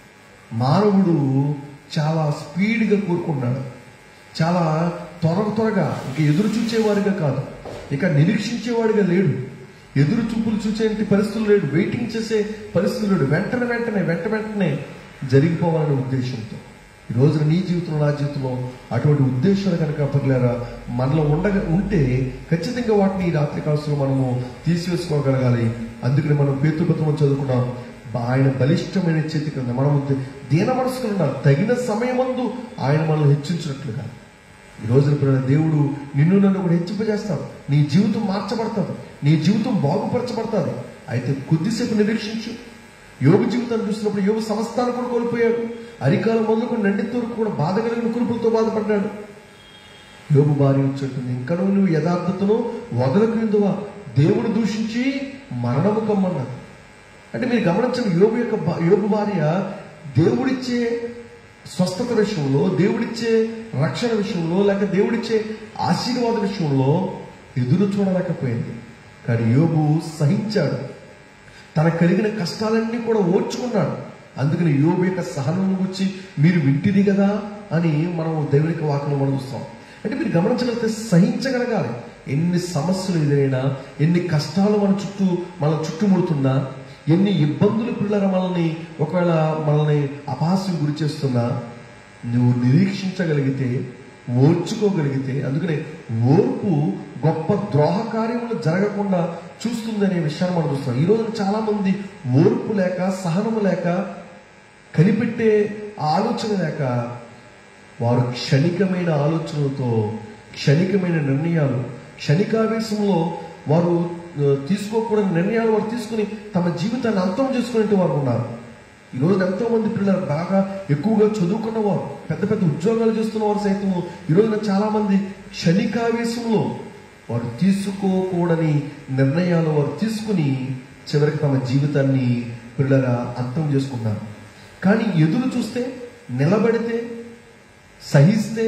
మానవుడు చాలా స్పీడ్గా కోరుకున్నాడు చాలా త్వర త్వరగా ఇక ఎదురు చూచేవాడిగా కాదు ఇక నిరీక్షించేవాడిగా లేడు ఎదురు చూపులు చూసే పరిస్థితులు లేడు వెయిటింగ్ చేసే పరిస్థితులు లేడు వెంటనే వెంటనే వెంట వెంటనే జరిగిపోవాలనే ఉద్దేశంతో ఈ రోజున నీ జీవితంలో నా జీవితంలో అటువంటి ఉద్దేశాలు కనుక పర్లేరా మనలో ఉండగా ఉంటే ఖచ్చితంగా వాటిని ఈ రాత్రి కాలంలో మనము తీసివేసుకోగలగాలి అందుకని మనం పేతుపత్రం చదువుకున్నాం ఆయన బలిష్టమైన చేతి క్రింద మనం దీన మనసుకుని ఉండాలి తగిన సమయమందు ఆయన మనల్ని హెచ్చించినట్లుగా ఈ రోజున పిల్లల దేవుడు నిన్ను నన్ను కూడా హెచ్చింపజేస్తాడు నీ జీవితం మార్చబడతాడు నీ జీవితం బాగుపరచబడతాది అయితే కొద్దిసేపు నిరీక్షించు యోగు జీవితాన్ని చూసినప్పుడు యోగు సమస్తాన్ని కూడా కోల్పోయాడు అరికాల మొదలుకొని నండితో వరకు కూడా బాధ కలిగిన కురుపులతో బాధపడ్డాడు యోగు భార్య చెప్తుంది ఇంకా నువ్వు యథార్థతను వదలకు ఎందువా దేవుడు దూషించి మరణము కమ్మన్నాడు అంటే మీరు గమనించండి యోగు యొక్క భా- యోగు భార్య దేవుడిచ్చే స్వస్థత విషయంలో దేవుడిచ్చే రక్షణ విషయంలో లేక దేవుడిచ్చే ఆశీర్వాద విషయంలో ఎదురు చూడలేకపోయింది కానీ యోగు సహించాడు తనకు కలిగిన కష్టాలన్నీ కూడా ఓర్చుకున్నాడు అందుకని యోబు యొక్క సహనం గురించి మీరు వింటిది కదా అని మనం దేవునికి వాక్యం మనం చూస్తాం అంటే మీరు గమనించగలిగితే సహించగలగాలి ఎన్ని సమస్యలు ఎదురైనా ఎన్ని కష్టాలు మన చుట్టూ మన చుట్టుముడుతున్నా ఎన్ని ఇబ్బందులు పిల్లల మనల్ని ఒకవేళ మనల్ని అపహాస్యం గురి చేస్తున్నా నువ్వు నిరీక్షించగలిగితే ఓర్చుకోగలిగితే అందుకనే ఓర్పు గొప్ప ద్రోహ కార్యములు జరగకుండా చూస్తుందనే విషయాన్ని మనం చూస్తాం ఈ రోజున చాలా మంది ఓర్పు లేక సహనము లేక కనిపెట్టే ఆలోచన లేక వారు క్షణికమైన ఆలోచనలతో క్షణికమైన నిర్ణయాలు క్షణికావేశంలో వారు ఆ, తీసుకోకూడని నిర్ణయాలు వారు తీసుకుని తమ జీవితాన్ని అంతం చేసుకునే వారు ఉన్నారు ఈ రోజు ఎంతో మంది పిల్లలు బాగా ఎక్కువగా చదువుకున్న వారు పెద్ద పెద్ద ఉద్యోగాలు చేస్తున్న వారు సైతము ఈ రోజున చాలా మంది క్షణికావేశంలో వారు తీసుకోకూడని నిర్ణయాలు వారు తీసుకుని చివరికి తమ జీవితాన్ని పిల్లగా అంతం చేసుకున్నారు కానీ ఎదురు చూస్తే నిలబడితే సహిస్తే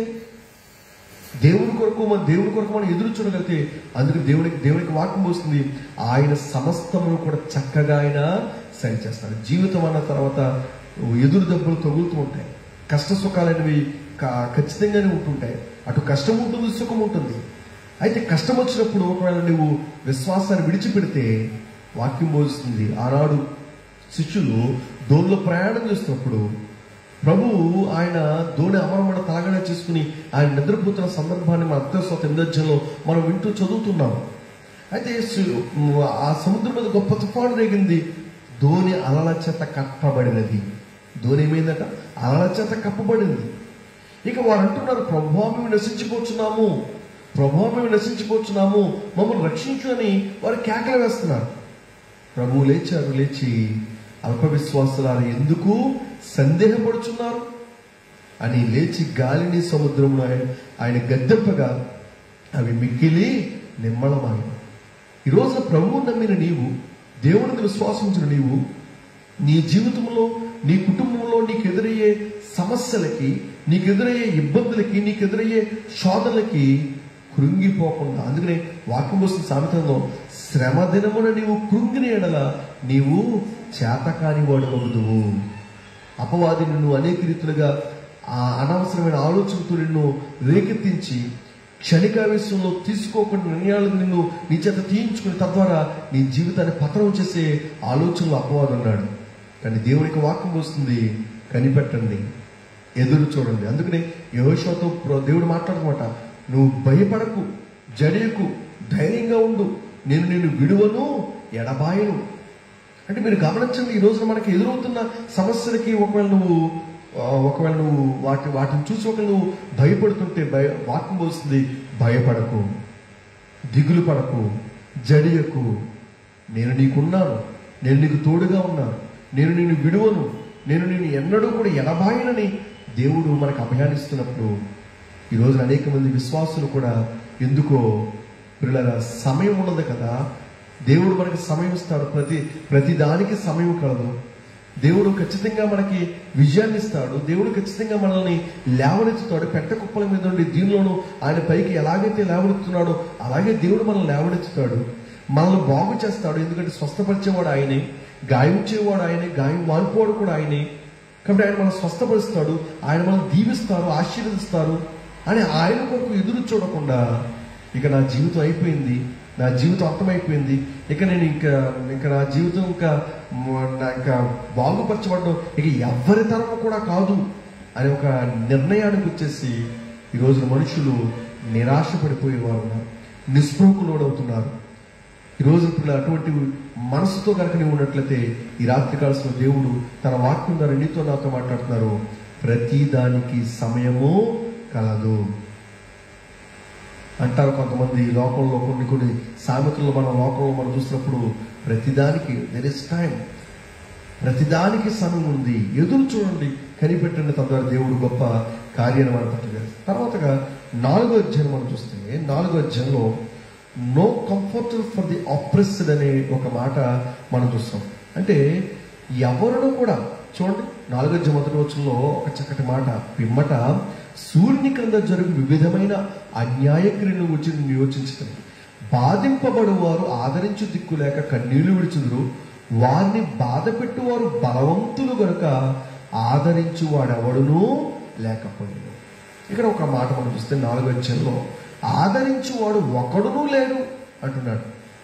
దేవుని కొరకు మన దేవుని కొరకు మనం ఎదురు చూడగలిగితే అందుకు దేవునికి దేవునికి వాక్యం పోస్తుంది ఆయన సమస్తమును కూడా చక్కగా ఆయన సరి చేస్తాడు జీవితం అన్న తర్వాత ఎదురు దెబ్బలు తగులుతూ ఉంటాయి కష్ట సుఖాలనేవి క- ఖచ్చితంగానే ఉంటుంటాయి అటు కష్టం ఉంటుంది సుఖం ఉంటుంది అయితే కష్టం వచ్చినప్పుడు ఒకవేళ నువ్వు విశ్వాసాన్ని విడిచిపెడితే వాక్యం బోధిస్తుంది ఆనాడు శిష్యులు దోణిలో ప్రయాణం చేస్తున్నప్పుడు ప్రభువు ఆయన దోణి అమరమణ తలగడ చేసుకుని ఆయన నిద్రపోతున్న సందర్భాన్ని మన అత్యవసర ఎనిమిదధ్యంలో మనం వింటూ చదువుతున్నాం అయితే సు- ఆ సముద్రం మీద గొప్ప తుఫాను రేగింది దోణి అలల చేత కప్పబడినది దోణి ఏమైందట అలల చేత కప్పబడింది ఇక వారు అంటున్నారు ప్రభావం మేము నశించిపోతున్నాము ప్రభావం మేము నశించిపోతున్నాము మమ్మల్ని రక్షించు అని వారు కేకలు వేస్తున్నారు ప్రభువు లేచారు లేచి అల్ప విశ్వాసులారు ఎందుకు సందేహపడుచున్నారు అని లేచి గాలిని సముద్రమును ఆయన ఆయన గద్దెంపగా అవి మిక్కిలి నిమ్మళమాయి ఈ రోజున ప్రభువు నమ్మిన నీవు దేవునికి విశ్వాసించిన నీవు నీ జీవితంలో నీ కుటుంబంలో నీకు ఎదురయ్యే సమస్యలకి నీకు ఎదురయ్యే ఇబ్బందులకి నీకు ఎదురయ్యే శోధనలకి కృంగిపోకుండా అందుకనే వాక్యం వస్తుంది సామెతంలో శ్రమ దినమున నీవు కృంగిన ఎడల నీవు చేతకాని వాడు అవ్వదువు అపవాది నిన్ను అనేక రీతులుగా ఆ అనవసరమైన ఆలోచనతో నిన్ను రేకెత్తించి క్షణికావేశంలో తీసుకోకుండా నిర్ణయాలు నిన్ను నీ చేత తీయించుకుని తద్వారా నీ జీవితాన్ని పతనం చేసే ఆలోచనలు అపవాదు అన్నాడు కానీ దేవునికి వాక్యం వస్తుంది కనిపెట్టండి ఎదురు చూడండి అందుకనే యహోషోతో దేవుడు మాట్లాడమాట నువ్వు భయపడకు జడియకు ధైర్యంగా ఉండు నేను నిన్ను విడువను ఎడబాయను అంటే మీరు గమనించండి ఈ రోజున మనకి ఎదురవుతున్న సమస్యలకి ఒకవేళ నువ్వు ఆ, ఒకవేళ నువ్వు వాటి వాటిని చూసి ఒకవేళ నువ్వు భయపడుతుంటే భయ వాక్యం వస్తుంది భయపడకు దిగులు పడకు జడియకు నేను నీకున్నాను నేను నీకు తోడుగా ఉన్నాను నేను నిన్ను విడువను నేను నిన్ను ఎన్నడూ కూడా ఎడబాయనని దేవుడు మనకు అభయాన్నిస్తున్నప్పుడు ఈ రోజున అనేక మంది విశ్వాసులు కూడా ఎందుకో పిల్లల సమయం ఉండదు కదా దేవుడు మనకి సమయం ఇస్తాడు ప్రతి ప్రతి దానికి సమయం కలదు దేవుడు ఖచ్చితంగా మనకి విజయాన్ని ఇస్తాడు దేవుడు ఖచ్చితంగా మనల్ని లేవనెత్తుతాడు పెట్ట కుప్పల మీద నుండి దీనిలోనూ ఆయన పైకి ఎలాగైతే లేవనెత్తున్నాడో అలాగే దేవుడు మనల్ని లేవనెత్తుతాడు మనల్ని బాగు చేస్తాడు ఎందుకంటే స్వస్థపరిచేవాడు ఆయనే గాయం చేయవాడు ఆయనే గాయం వాడుకోవాడు కూడా ఆయనే కాబట్టి ఆయన మనం స్వస్థపరుస్తాడు ఆయన మనం దీవిస్తారు ఆశీర్వదిస్తారు అని ఆయన కొరకు ఎదురు చూడకుండా ఇక నా జీవితం అయిపోయింది నా జీవితం అంతమైపోయింది ఇక నేను ఇంకా ఇంకా నా జీవితం ఇంకా మ- నా ఇంకా బాగుపరచబడడం ఇక ఎవరి తరము కూడా కాదు అని ఒక నిర్ణయానికి వచ్చేసి ఈ రోజున మనుషులు నిరాశ పడిపోయేవారు ఉన్నారు నిస్పృహకు లోడవుతున్నారు ఈ రోజు పిల్ల అటువంటి మనసుతో కనుక నీవు ఉన్నట్లయితే ఈ రాత్రి కాలసిన దేవుడు తన వాక్యం ద్వారా నీతో నాతో మాట్లాడుతున్నారు ప్రతి దానికి సమయము కలదు అంటారు కొంతమంది ఈ లోకంలో కొన్ని కొన్ని సామెతలు మన లోకంలో మనం చూసినప్పుడు ప్రతిదానికి దెర్ ఇస్ టైం ప్రతిదానికి సమయం ఉంది ఎదురు చూడండి కనిపెట్టండి తద్వారా దేవుడు గొప్ప కార్యాన్ని మన పట్ల చేస్తారు తర్వాతగా నాలుగో అధ్యాయం మనం చూస్తే నాలుగో అధ్యాయంలో no comfort for the oppressed అనే ఒక మాట మనం చూస్తాం అంటే ఎవరును కూడా చూడండి నాలుగో అధ్యాయం మొదటి వచ్చంలో ఒక చక్కటి మాట పిమ్మట సూర్యుని క్రింద జరుగు వివిధమైన అన్యాయ క్రియలను గురించి నేను యోచించుతాను బాధింపబడు వారు ఆదరించు దిక్కు లేక కన్నీళ్లు విడుచుదురు వారిని బాధ పెట్టువారు బలవంతులు గనుక ఆదరించు వాడెవడును లేకపోయాడు ఇక్కడ ఒక మాట మనం చూస్తే నాలుగో అధ్యాయంలో ఆదరించు వాడు ఒకడును లేడు అంటున్నాడు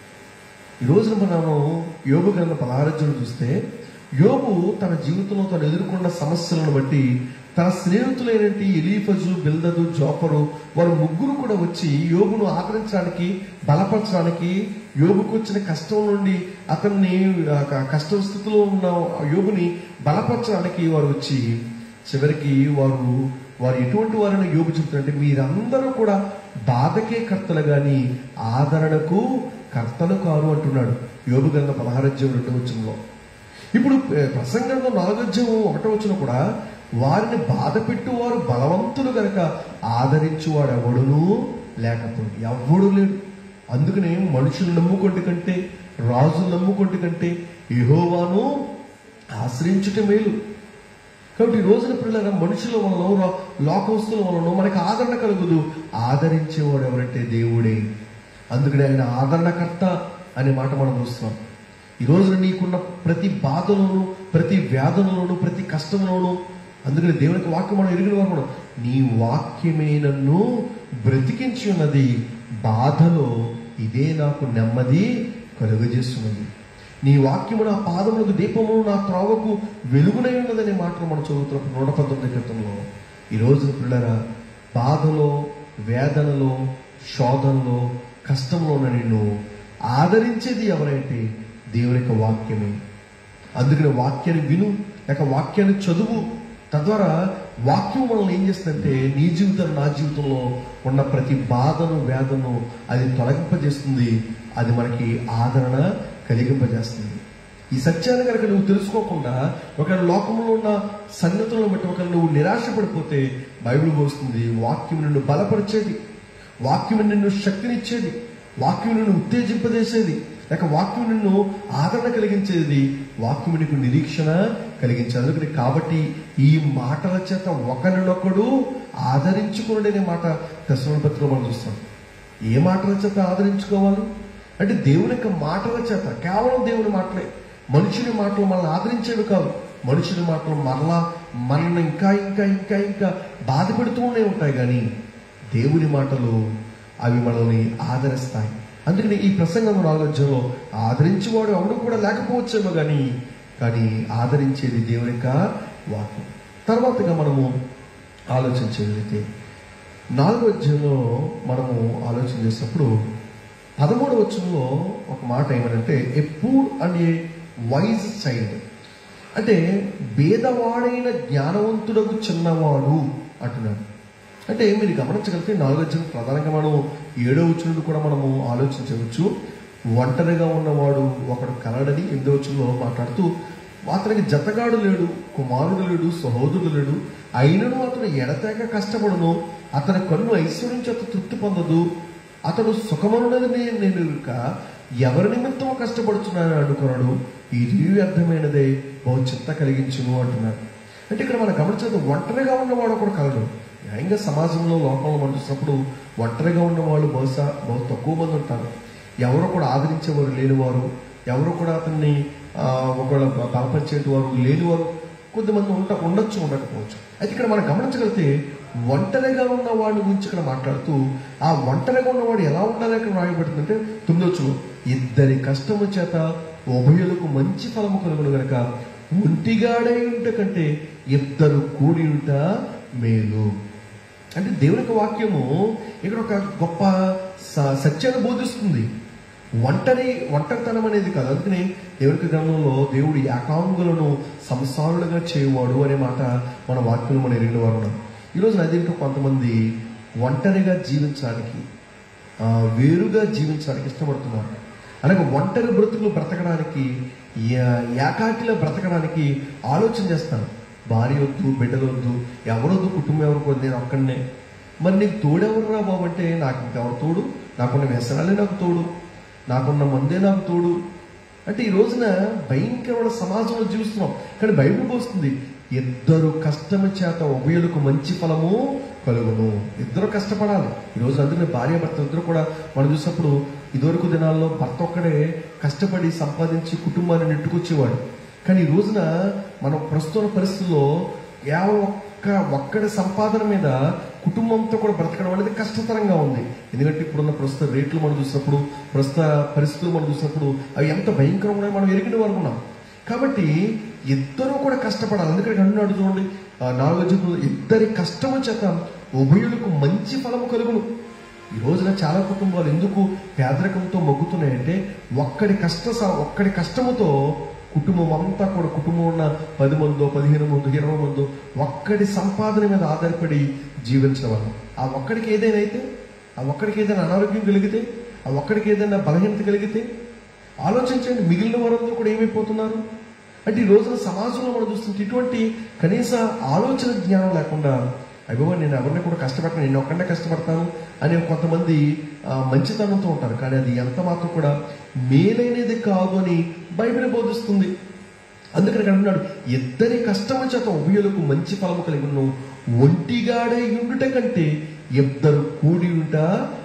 ఈ రోజున మనము యోగు గ్రంథ పదహారజ్యం చూస్తే యోగు తన జీవితంలో తను ఎదుర్కొన్న సమస్యలను బట్టి తన స్నేహితులైనటువంటి ఎలీఫజు బిల్దదు జోపరు వారు ముగ్గురు కూడా వచ్చి యోగును ఆదరించడానికి బలపరచడానికి యోగుకు వచ్చిన కష్టం నుండి అతన్ని ఆ క- కష్ట స్థితిలో ఉన్న యోగుని బలపరచడానికి వారు వచ్చి చివరికి వారు వారు ఎటువంటి వారైనా యోగు చెప్తారంటే మీరందరూ కూడా బాధకే కర్తలు గాని ఆదరణకు కర్తలు కారు అంటున్నాడు యోగు గ్రంథ పదహారజ్యం రెండో వచ్చంలో ఇప్పుడు ఏ, ప్రసంగంలో నాలుగోధ్యం ఒకటో వచ్చిన కూడా వారిని బాధ పెట్టువారు బలవంతులు గనక ఆదరించువాడు ఎవడును లేకపోయింది ఎవడు లేడు అందుకనే మనుషులు నమ్ముకుంటే కంటే రాజులు నమ్ముకుంటే కంటే యెహోవాను ఆశ్రయించుట మేలు కాబట్టి ఈ రోజున పిల్లల మనుషుల వలన రా- లోకవస్తుల వలన మనకి ఆదరణ కలుగుదు ఆదరించేవాడు ఎవరంటే దేవుడే అందుకనే ఆయన ఆదరణకర్త అనే మాట మనం చూస్తున్నాం ఈ రోజున నీకున్న ప్రతి బాధలోను ప్రతి వ్యాధులలోను ప్రతి కష్టంలోను అందుకని దేవునికి వాక్యం మనం ఎరిగిన వారు కూడా నీ వాక్యమే నన్ను బ్రతికించి ఉన్నది బాధలో ఇదే నాకు నెమ్మది కలుగజేస్తున్నది నీ వాక్యము నా పాదములకు దీపము నా త్రోవకు వెలుగునై ఉన్నదనే మాటలు మనం చదువుతున్నప్పుడు నూట పంతొమ్మిది క్రితంలో ఈ రోజు పిల్లరా బాధలో వేదనలో శోధనలో కష్టంలో ఉన్న నిన్ను ఆదరించేది ఎవరైతే దేవుని యొక్క వాక్యమే అందుకని వాక్యాన్ని విను లేక వాక్యాన్ని చదువు తద్వారా వాక్యం మనల్ని ఏం చేస్తుందంటే నీ జీవితం నా జీవితంలో ఉన్న ప్రతి బాధను వేదను అది తొలగింపజేస్తుంది అది మనకి ఆదరణ కలిగింపజేస్తుంది ఈ సత్యాన్ని కనుక నువ్వు తెలుసుకోకుండా ఒక లోకంలో ఉన్న సంగతులను బట్టి ఒక నువ్వు నిరాశపడిపోతే బైబిల్ పోస్తుంది వాక్యం నిన్ను బలపరిచేది వాక్యం నిన్ను శక్తినిచ్చేది వాక్యం నిన్ను ఉత్తేజింపజేసేది లేక వాక్యం నిన్ను ఆదరణ కలిగించేది వాక్యం నీకు నిరీక్షణ కలిగించేది అందుకని కాబట్టి ఈ మాటల చేత ఒకరినొకడు ఆదరించుకునే మాట దశమ పత్రికలో మనం చూస్తాం ఏ మాటల చేత ఆదరించుకోవాలి అంటే దేవుని యొక్క మాటల చేత కేవలం దేవుని మాటలే మనుషుని మాటలు మనల్ని ఆదరించేవి కాదు మనుషుని మాటలు మరలా మనల్ని ఇంకా ఇంకా ఇంకా ఇంకా బాధ పెడుతూనే ఉంటాయి కానీ దేవుని మాటలు అవి మనల్ని ఆదరిస్తాయి అందుకని ఈ ప్రసంగం నాలుగోధ్యంలో ఆదరించేవాడు ఎవడు కూడా లేకపోవచ్చేమో కానీ కానీ ఆదరించేది దేవుని యొక్క వాక్యం తర్వాతగా మనము ఆలోచించగలిగితే నాలుగో అధ్యాయంలో మనము ఆలోచన చేసినప్పుడు పదమూడు వచ్చంలో ఒక మాట ఏమనంటే ఏ పూర్ అనే వైజ్ చైల్డ్ అంటే భేదవాడైన జ్ఞానవంతుడకు చిన్నవాడు అంటున్నాడు అంటే మీరు గమనించగలిగితే నాలుగో అధ్యాయం ప్రధానంగా మనం ఏడో వచ్చినట్టు కూడా మనము ఆలోచించవచ్చు ఒంటరిగా ఉన్నవాడు ఒకడు కలడని ఎనిమిదో వచ్చంలో మాట్లాడుతూ అతనికి జతగాడు లేడు కుమారుడు లేడు సహోదరుడు లేడు అయినను అతను ఎడతెగ కష్టపడును అతని కన్ను ఐశ్వర్యం చేత తృప్తి పొందదు అతడు సుఖమనున్నది నేను నేను ఎరుక ఎవరి నిమిత్తం కష్టపడుతున్నానని అనుకున్నాడు ఇది వ్యర్థమైనదే బహు చింత కలిగించును అంటున్నాడు అంటే ఇక్కడ మనం గమనించేది ఒంటరిగా ఉన్నవాడు ఒకడు కలడు న్యాయంగా సమాజంలో లోకంలో మనం చూసినప్పుడు ఒంటరిగా ఉన్నవాళ్ళు బహుశా బహు తక్కువ మంది ఉంటారు ఎవరు కూడా ఆదరించేవారు లేనివారు ఎవరు కూడా అతన్ని ఆ, ఒకవేళ బలపరిచేటి వారు లేనివారు కొద్దిమంది ఉంట ఉండొచ్చు ఉండకపోవచ్చు అయితే ఇక్కడ మనం గమనించగలిగితే ఒంటరిగా ఉన్న వాడి గురించి ఇక్కడ మాట్లాడుతూ ఆ ఒంటరిగా ఉన్నవాడు ఎలా ఉండాలి ఇక్కడ రాయబడుతుందంటే తొమ్మిదొచ్చు ఇద్దరి కష్టము చేత ఉభయులకు మంచి ఫలము కలుగును గనక ఒంటిగాడై ఉంట కంటే ఇద్దరు కూడి ఉంట మేలు అంటే దేవుని యొక్క వాక్యము ఇక్కడ ఒక గొప్ప స- సత్యాన్ని బోధిస్తుంది ఒంటరి ఒంటరితనం అనేది కాదు అందుకని దేవునికి గ్రంథంలో దేవుడు ఏకాంగులను సంసారులుగా చేయవాడు అనే మాట మన వాక్యంలో మనం ఎరిగిన వారు ఉన్నాం ఈరోజు నా దీంట్లో కొంతమంది ఒంటరిగా జీవించడానికి ఆ, వేరుగా జీవించడానికి ఇష్టపడుతున్నారు అలాగే ఒంటరి బ్రతుకులు బ్రతకడానికి యా- ఏకాకిలో బ్రతకడానికి ఆలోచన చేస్తాను భార్య వద్దు బిడ్డలు వద్దు ఎవరొద్దు కుటుంబం ఎవరికి వద్దు నేను ఒక్కడనే మరి నీకు తోడెవరురా బాబు అంటే నాకు ఇంకెవరు తోడు నాకున్న వ్యసనాలే నాకు తోడు నాకున్న మందే నాకు తోడు అంటే ఈ రోజున భయంకరమైన సమాజంలో జీవిస్తున్నాం కానీ బైబిల్ పోస్తుంది ఇద్దరు కష్టము చేత ఉభయులకు మంచి ఫలము కలుగును ఇద్దరు కష్టపడాలి ఈ రోజు అందుకని భార్య భర్త ఇద్దరు కూడా మనం చూసినప్పుడు ఇదివరకు దినాల్లో భర్త ఒక్కడే కష్టపడి సంపాదించి కుటుంబాన్ని నెట్టుకొచ్చేవాడు కానీ ఈ రోజున మనం ప్రస్తుత పరిస్థితుల్లో కేవలం ఒక్క ఒక్కడి సంపాదన మీద కుటుంబంతో కూడా బ్రతకడం అనేది కష్టతరంగా ఉంది ఎందుకంటే ఇప్పుడున్న ప్రస్తుత రేట్లు మనం చూసినప్పుడు ప్రస్తుత పరిస్థితులు మనం చూసినప్పుడు అవి ఎంత భయంకరంగా ఉన్నాయో మనం ఎరిగిన వారు ఉన్నాం కాబట్టి ఇద్దరూ కూడా కష్టపడాలి ఎందుకంటే అంటున్నాడు చూడండి ఆ నాలుగో జీవితంలో ఇద్దరి కష్టము చేత ఉభయులకు మంచి ఫలము కలుగును ఈ రోజున చాలా కుటుంబాలు ఎందుకు పేదరికంతో మొగ్గుతున్నాయంటే ఒక్కడి కష్ట స- ఒక్కడి కష్టముతో కుటుంబం అంతా కూడా కుటుంబం ఉన్న పది మందో పదిహేను మందో ఇరవై మందో ఒక్కడి సంపాదన మీద ఆధారపడి జీవించడం వల్ల ఆ ఒక్కడికి ఏదైనా అయితే ఆ ఒక్కడికి ఏదైనా అనారోగ్యం కలిగితే ఆ ఒక్కడికి ఏదైనా బలహీనత కలిగితే ఆలోచించండి మిగిలిన వారందరూ కూడా ఏమైపోతున్నారు అంటే ఈ రోజున సమాజంలో మనం చూస్తుంటే ఇటువంటి కనీస ఆలోచన జ్ఞానం లేకుండా అయ్యో నేను ఎవరిని కూడా కష్టపడతాను నేను ఒక్కడే కష్టపడతాను అనే కొంతమంది ఆ, మంచితనంతో ఉంటారు కానీ అది ఎంత మాత్రం కూడా మేలైనది కాదు అని బైబిల్ బోధిస్తుంది అందుకని ఇక్కడ అంటున్నాడు ఇద్దరి కష్టము చేత ఉభయులకు మంచి ఫలము కలిగి ఉన్న ఒంటిగాడై ఉండుట కంటే ఇద్దరు కూడి ఉంట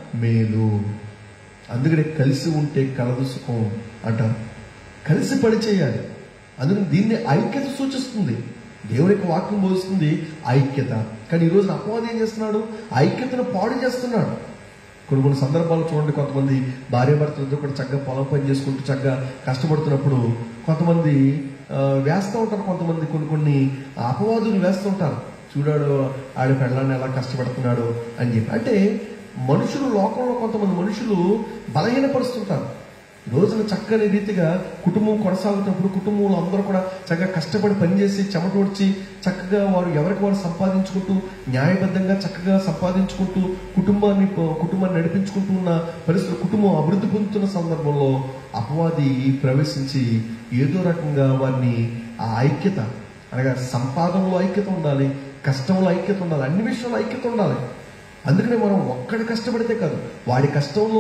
మేలు అందుకనే కలిసి ఉంటే కలదు సుఖం అంటారు కలిసి పని చేయాలి అందుకని దీన్ని ఐక్యత సూచిస్తుంది దేవుని యొక్క వాక్యం బోధిస్తుంది ఐక్యత కానీ ఈ రోజున అపవాదం ఏం చేస్తున్నాడు ఐక్యతను పాడు చేస్తున్నాడు కొన్ని కొన్ని సందర్భాలు చూడండి కొంతమంది భార్య భర్తలతో కూడా చక్కగా పొలం పని చేసుకుంటూ చక్కగా కష్టపడుతున్నప్పుడు కొంతమంది ఆ, వేస్తూ ఉంటారు కొంతమంది కొన్ని కొన్ని అపవాదులు వేస్తూ ఉంటారు చూడాడు ఆడి పెళ్ళాన్ని ఎలా కష్టపడుతున్నాడు అని చెప్పి అంటే మనుషులు లోకంలో కొంతమంది మనుషులు బలహీనపరుస్తుంటారు ఈ రోజున చక్కని రీతిగా కుటుంబం కొనసాగుతున్నప్పుడు కుటుంబంలో అందరూ కూడా చక్కగా కష్టపడి పనిచేసి చెమటోడ్చి చక్కగా వారు ఎవరికి వారు సంపాదించుకుంటూ న్యాయబద్ధంగా చక్కగా సంపాదించుకుంటూ కుటుంబాన్ని కుటుంబాన్ని నడిపించుకుంటూ ఉన్న పరిస్థితులు కుటుంబం అభివృద్ధి పొందుతున్న సందర్భంలో అపవాది ప్రవేశించి ఏదో రకంగా వారిని ఆ ఐక్యత అనగా సంపాదనలో ఐక్యత ఉండాలి కష్టంలో ఐక్యత ఉండాలి అన్ని విషయాల్లో ఐక్యత ఉండాలి అందుకనే మనం ఒక్కడి కష్టపడితే కాదు వాడి కష్టంలో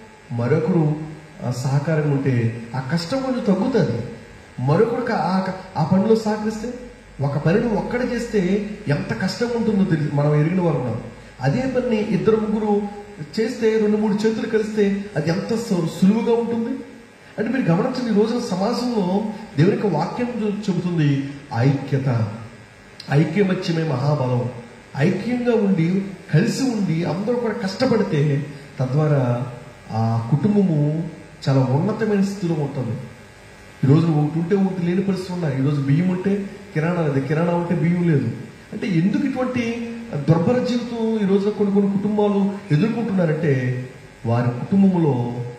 మరొకరు ఆ, సహకారంగా ఉంటే ఆ కష్టం కొంచెం తగ్గుతుంది మరొకరు క- ఆ ఆ పనిలో సహకరిస్తే ఒక పనిని ఒక్కడ చేస్తే ఎంత కష్టం ఉంటుందో తెలిసి మనం ఎరిగిన వారు ఉన్నాం అదే పని ఇద్దరు ముగ్గురు చేస్తే రెండు మూడు చేతులు కలిస్తే అది ఎంత సు- సులువుగా ఉంటుంది అంటే మీరు గమనించండి ఈ రోజున సమాజంలో దేవుని యొక్క వాక్యం చెబు- చెబుతుంది ఐక్యత ఐక్యమత్యమే మహాబలం ఐక్యంగా ఉండి కలిసి ఉండి అందరూ కూడా కష్టపడితే తద్వారా ఆ కుటుంబము చాలా ఉన్నతమైన స్థితిలో ఉంటుంది ఈరోజు ఒకటి ఉంటే ఒకటి లేని పరిస్థితులు ఉన్నాయి ఈరోజు బియ్యం ఉంటే కిరాణా లేదు కిరాణా ఉంటే బియ్యం లేదు అంటే ఎందుకు ఇటువంటి దుర్భర జీవితం ఈ రోజున కొన్ని కొన్ని కుటుంబాలు ఎదుర్కొంటున్నారంటే వారి కుటుంబములో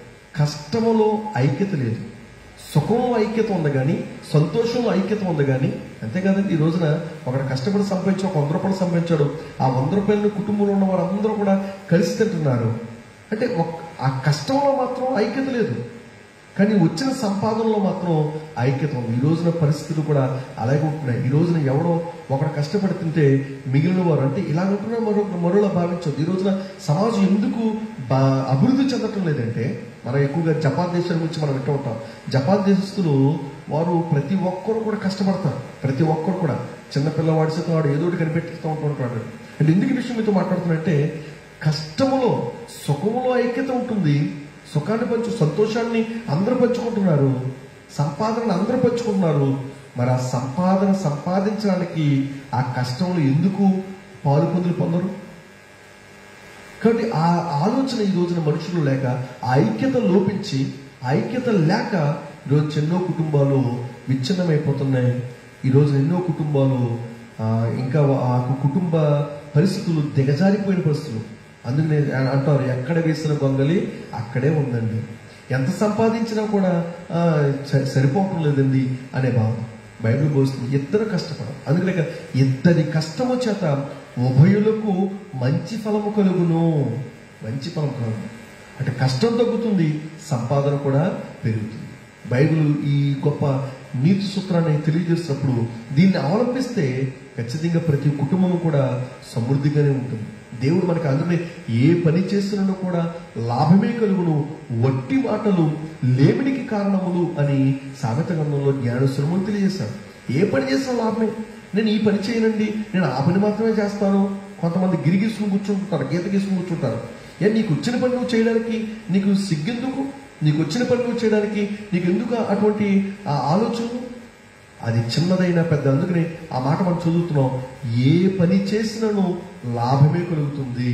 కష్టములో ఐక్యత లేదు సుఖంలో ఐక్యత ఉంది కానీ సంతోషంలో ఐక్యత ఉంది కానీ అంతేకాదండి ఈ రోజున ఒకడు కష్టపడి సంపాదించి ఒక వంద రూపాయలు సంపాదించాడు ఆ వంద రూపాయలను కుటుంబంలో ఉన్న వారందరూ కూడా కలిసి తింటున్నారు అంటే ఒక్- ఆ కష్టంలో మాత్రం ఐక్యత లేదు కానీ వచ్చిన సంపాదనలో మాత్రం ఐక్యత ఉంది ఈ రోజున పరిస్థితులు కూడా అలాగే ఉంటున్నాయి ఈ రోజున ఎవడో ఒకడు కష్టపడుతుంటే మిగిలిన వారు అంటే ఇలా ఉంటున్నా మరో మరోలా భావించవద్దు ఈ రోజున సమాజం ఎందుకు బా అభివృద్ధి చెందటం లేదంటే మనం ఎక్కువగా జపాన్ దేశం గురించి మనం వింటూ ఉంటాం జపాన్ దేశస్తులు వారు ప్రతి ఒక్కరు కూడా కష్టపడతారు ప్రతి ఒక్కరు కూడా చిన్న పిల్లవాడి చేత వాడు ఏదో ఒకటి కనిపెట్టుతూ ఉంటూ ఉంటాడు అంటే ఎందుకు ఈ విషయం మీతో మాట్లాడుతున్నంటే కష్టములో సుఖములో ఐక్యత ఉంటుంది సుఖాన్ని పంచు సంతోషాన్ని అందరూ పంచుకుంటున్నారు సంపాదనను అందరూ పంచుకుంటున్నారు మరి ఆ సంపాదన సంపాదించడానికి ఆ కష్టంలో ఎందుకు పాలు పొందులు పొందరు కాబట్టి ఆ ఆలోచన ఈ రోజున మనుషులు లేక ఆ ఐక్యత లోపించి ఆ ఐక్యత లేక ఈరోజు ఎన్నో కుటుంబాలు విచ్ఛిన్నమైపోతున్నాయి ఈరోజు ఎన్నో కుటుంబాలు ఆ, ఇంకా ఆ కుటుంబ పరిస్థితులు దిగజారిపోయిన పరిస్థితులు అందుకనే అంటారు ఎక్కడ వేసిన గొంగలి అక్కడే ఉందండి ఎంత సంపాదించినా కూడా ఆ, స- సరిపోవటం లేదండి అనే భావన బైబిల్ పోస్తుంది ఇద్దరు కష్టపడం అందుకనే ఇక ఇద్దరి కష్టము చేత ఉభయులకు మంచి ఫలము కలుగును మంచి ఫలం కలుగును అంటే కష్టం తగ్గుతుంది సంపాదన కూడా పెరుగుతుంది బైబిల్ ఈ గొప్ప నీతి సూత్రాన్ని తెలియజేసినప్పుడు దీన్ని అవలంబిస్తే ఖచ్చితంగా ప్రతి కుటుంబం కూడా సమృద్ధిగానే ఉంటుంది దేవుడు మనకి అందుకనే ఏ పని చేస్తున్నా కూడా లాభమే కలుగును వట్టి మాటలు లేమిడికి కారణములు అని సామెత గ్రంథంలో జ్ఞానశ్రమం తెలియజేశాడు ఏ పని చేసినా లాభమే నేను ఈ పని చేయనండి నేను ఆ పని మాత్రమే చేస్తాను కొంతమంది గిరిగీసుకుని కూర్చుంటుంటారు గీత గీసుకుని కూర్చుంటారు ఏ నీకు వచ్చిన పని నువ్వు చేయడానికి నీకు సిగ్గెందుకు నీకు వచ్చిన పని నువ్వు చేయడానికి నీకు ఎందుకు అటువంటి ఆ ఆలోచనలు అది చిన్నదైనా పెద్ద అందుకని ఆ మాట మనం చదువుతున్నాం ఏ పని చేసినను లాభమే కలుగుతుంది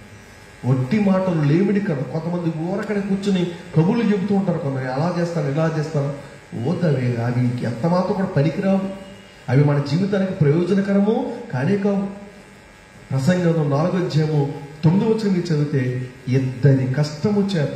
ఒట్టి మాటలు లేమిడి కదా కొంతమంది ఊరకడ కూర్చుని కబుర్లు చెబుతూ ఉంటారు కొందరు అలా చేస్తాను ఇలా చేస్తాను ఓదవి అవి ఎంత మాత్రం కూడా పనికిరావు అవి మన జీవితానికి ప్రయోజనకరము కానే కావు ప్రసంగంలో నాలుగో అధ్యాయము తొమ్మిది వచ్చిన మీరు చదివితే ఇద్దరి కష్టము చేత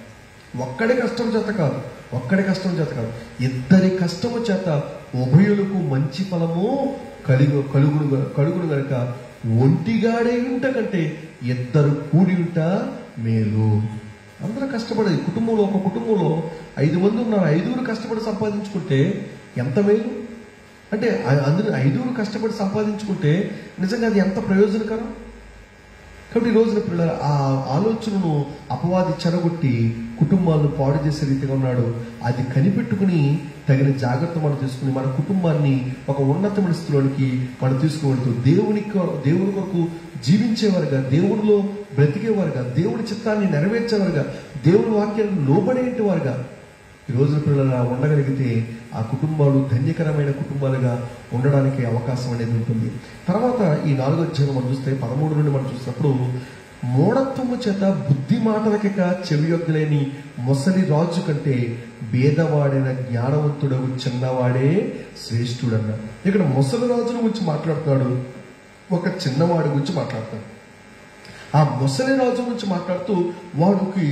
ఒక్కడి కష్టం చేత కాదు ఒక్కడి కష్టం చేత కాదు ఇద్దరి కష్టము చేత ఉభయులకు మంచి ఫలము కలుగు కలుగును కలుగును గనక ఒంటిగాడే ఉంట కంటే ఇద్దరు కూడి ఉంట మేలు అందరూ కష్టపడేది కుటుంబంలో ఒక కుటుంబంలో ఐదు మంది ఉన్నారు ఐదుగురు కష్టపడి సంపాదించుకుంటే ఎంత మేలు అంటే ఆ- అందరూ ఐదుగురు కష్టపడి సంపాదించుకుంటే నిజంగా అది ఎంత ప్రయోజనకరం కాబట్టి ఈ రోజున పిల్లల ఆ ఆలోచనను అపవాది చెరగొట్టి కుటుంబాలను పాడు చేసే రీతిగా ఉన్నాడు అది కనిపెట్టుకుని తగిన జాగ్రత్త మనం తీసుకుని మన కుటుంబాన్ని ఒక ఉన్నతమైన స్థితిలోనికి మనం తీసుకువెళ్తూ దేవుని కొ- దేవుని కొరకు జీవించేవారుగా దేవుడిలో బ్రతికేవారుగా దేవుడి చిత్తాన్ని నెరవేర్చేవారుగా దేవుని వాక్యాన్ని లోబడేటి వారుగా ఈ రోజున పిల్లలు అలా ఉండగలిగితే ఆ కుటుంబాలు ధన్యకరమైన కుటుంబాలుగా ఉండడానికి అవకాశం అనేది ఉంటుంది తర్వాత ఈ నాలుగో అధ్యాయం మనం చూస్తే పదమూడు నుండి మనం చూసినప్పుడు మూఢత్వము చేత బుద్ధి మాటలకిక చెవియొగ్గలేని మొసలి రాజు కంటే భేదవాడైన జ్ఞానవంతుడవు చిన్నవాడే శ్రేష్ఠుడన్న ఇక్కడ మొసలి రాజును గురించి మాట్లాడుతున్నాడు ఒక చిన్నవాడి గురించి మాట్లాడతాడు ఆ ముసలి రాజు గురించి మాట్లాడుతూ వాడికి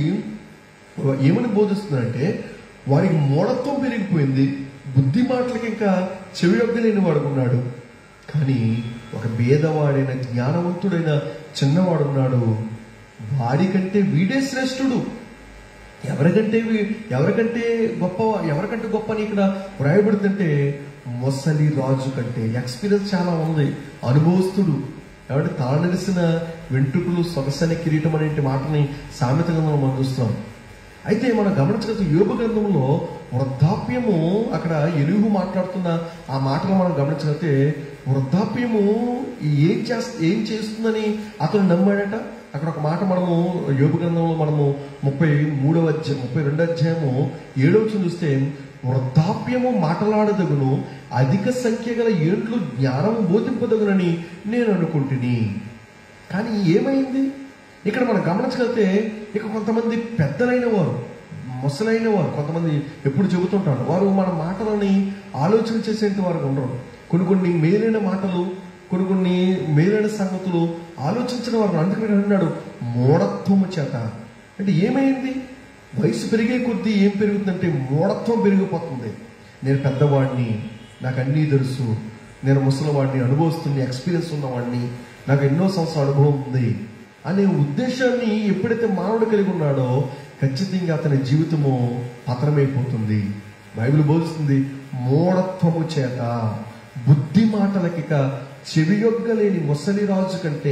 ఏమని బోధిస్తుందంటే వాడికి మూఢత్వం పెరిగిపోయింది బుద్ధి మాటలకి ఇంకా చెవి లేని వాడుకున్నాడు కానీ ఒక భేదవాడైన జ్ఞానవంతుడైన చిన్నవాడున్నాడు వాడికంటే వీడే శ్రేష్ఠుడు ఎవరికంటే వీ- ఎవరికంటే గొప్ప ఎవరికంటే గొప్ప అని ఇక్కడ వ్రాయబడుతుంటే మొసలి రాజు కంటే ఎక్స్పీరియన్స్ చాలా ఉంది అనుభవస్తుడు కాబట్టి తాళనిసిన వెంట్రుకలు సొగసని కిరీటం అనే మాటని సామెత గ్రంథంలో మనం చూస్తున్నాం అయితే మనం గమనించగలిగితే యోగ గ్రంథంలో వృద్ధాప్యము అక్కడ ఎలుగు మాట్లాడుతున్న ఆ మాటలు మనం గమనించగలిగితే వృద్ధాప్యము ఏం చేస్త ఏం చేస్తుందని అతను నమ్మాడట అక్కడ ఒక మాట మనము యోగ గ్రంథంలో మనము ముప్పై మూడవ అధ్యాయం ముప్పై రెండో అధ్యాయము ఏడవ వచనం చూస్తే వృద్ధాప్యము మాటలాడదగును అధిక సంఖ్య గల ఏండ్లు జ్ఞానము బోధింపదగునని నేను అనుకుంటుని కానీ ఏమైంది ఇక్కడ మనం గమనించగలిగితే ఇక కొంతమంది పెద్దలైన వారు ముసలైన వారు కొంతమంది ఎప్పుడు చెబుతుంటారు వారు మన మాటలని ఆలోచన చేసేంటి వారు ఉండరు కొన్ని కొన్ని మేలైన మాటలు కొన్ని కొన్ని మేలైన సంగతులు ఆలోచించిన వారు అందుకని అన్నాడు మూఢత్వము చేత అంటే ఏమైంది వయసు పెరిగే కొద్దీ ఏం పెరుగుతుందంటే మూఢత్వం పెరిగిపోతుంది నేను పెద్దవాడిని నాకు అన్నీ తెలుసు నేను ముసలివాడిని అనుభవిస్తున్న ఎక్స్పీరియన్స్ ఉన్నవాడిని నాకు ఎన్నో సంవత్సరాల అనుభవం ఉంది అనే ఉద్దేశాన్ని ఎప్పుడైతే మానవుడు కలిగి ఉన్నాడో ఖచ్చితంగా అతని జీవితము పతనమైపోతుంది బైబిల్ బోధిస్తుంది మూఢత్వము చేత బుద్ధి మాటలకిక చెవియొగ్గలేని ముసలి రాజు కంటే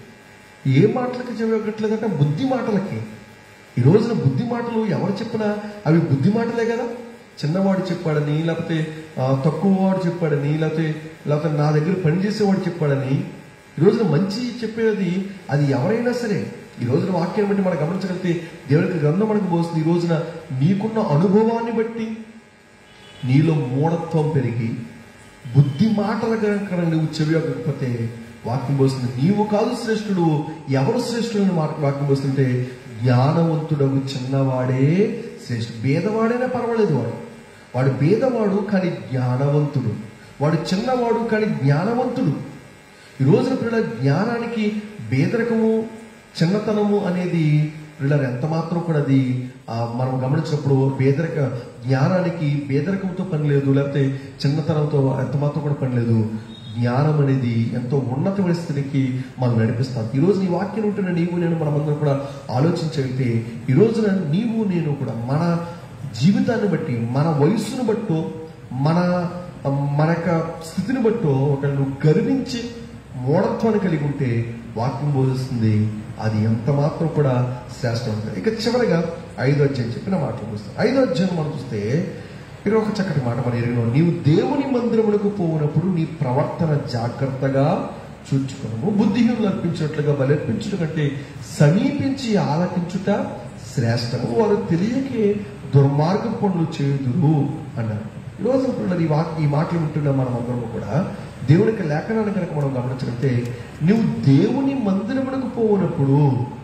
ఏ మాటలకి చెవియొగ్గట్లేదంటే బుద్ధి మాటలకి ఈ రోజున బుద్ధి మాటలు ఎవరు చెప్పినా అవి బుద్ధి మాటలే కదా చిన్నవాడు చెప్పాడని లేకపోతే ఆ, తక్కువ వాడు చెప్పాడని లేకపోతే లేకపోతే నా దగ్గర పనిచేసేవాడు చెప్పాడని ఈ రోజున మంచి చెప్పేది అది ఎవరైనా సరే ఈ రోజున వాక్యం బట్టి మనం గమనించగలిగితే దేవునికి గ్రంథం మనకు పోస్తుంది ఈ రోజున నీకున్న అనుభవాన్ని బట్టి నీలో మూఢత్వం పెరిగి బుద్ధి మాటల కనుక నువ్వు చెవి ఇవ్వకపోతే వాక్యం పోస్తుంది నీవు కాదు శ్రేష్ఠుడు ఎవరు శ్రేష్ఠుడు అని మాట- వాక్యం పోస్తుంటే జ్ఞానవంతుడవు చిన్నవాడే శ్రేష్ఠుడు భేదవాడైనా పర్వాలేదు వాడు వాడు భేదవాడు కానీ జ్ఞానవంతుడు వాడు చిన్నవాడు కానీ జ్ఞానవంతుడు ఈ రోజున పిల్లల జ్ఞానానికి బేదరకము చిన్నతనము అనేది పిల్లలు ఎంత మాత్రం కూడా అది ఆ, మనం గమనించినప్పుడు బేదరక జ్ఞానానికి బేదరకంతో పని లేదు లేకపోతే చిన్నతనంతో ఎంత మాత్రం కూడా పని లేదు జ్ఞానం అనేది ఎంతో ఉన్నతమైన స్థితికి మనం నడిపిస్తాం ఈ రోజు నీ వాక్యం ఉంటున్న నీవు నేను మనమందరం కూడా ఆలోచించగలిగితే ఈ రోజున నీవు నేను కూడా మన జీవితాన్ని బట్టి మన వయస్సును బట్టో మన మన యొక్క స్థితిని బట్టో ఒకళ్ళు నువ్వు గర్వించి మూఢత్వాన్ని కలిగి ఉంటే వాక్యం బోధిస్తుంది అది ఎంత మాత్రం కూడా శ్రేష్టం ఉంటుంది ఇక చివరిగా ఐదో అధ్యాయం చెప్పిన మాటలు చూస్తాం ఐదో అధ్యాయం మనం చూస్తే ఇక్కడ ఒక చక్కటి మాట మనం ఎరిగినాం నీవు దేవుని మందిరములకు పోవునప్పుడు నీ ప్రవర్తన జాగ్రత్తగా చూచుకును బుద్ధిహీనులు అర్పించినట్లుగా బలర్పించుట కంటే సమీపించి ఆలకించుట శ్రేష్టము వారు తెలియకే దుర్మార్గ పనులు చేయుదురు అన్నారు ఈరోజు పిల్లలు ఈ వాక్ ఈ మాటలు వింటున్న మనం అందరం కూడా దేవునికి లేఖనాన్ని కనుక మనం గమనించగలిగితే నువ్వు దేవుని మందిరమునకు పోవునప్పుడు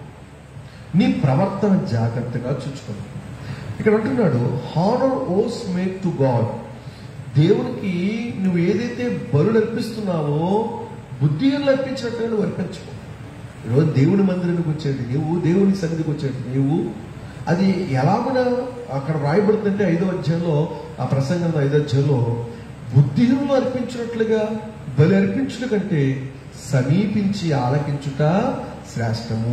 నీ ప్రవర్తన జాగ్రత్తగా చూచుకోవాలి ఇక్కడ అంటున్నాడు హానర్ ఓస్ మేక్ టు గాడ్ దేవునికి నువ్వు ఏదైతే బలులు అర్పిస్తున్నావో బుద్ధిహీనులు అర్పించినట్టుగా నువ్వు అర్పించుకో ఈరోజు దేవుని మందిరానికి వచ్చేది నీవు దేవుని సన్నిధికి వచ్చేది నీవు అది ఎలాగున అక్కడ రాయబడుతుందంటే ఐదో అధ్యాయంలో ఆ ప్రసంగంలో ఐదో అధ్యాయంలో బుద్ధిహీనులు అర్పించినట్లుగా బలి అర్పించుట కంటే సమీపించి ఆలకించుట శ్రేష్టము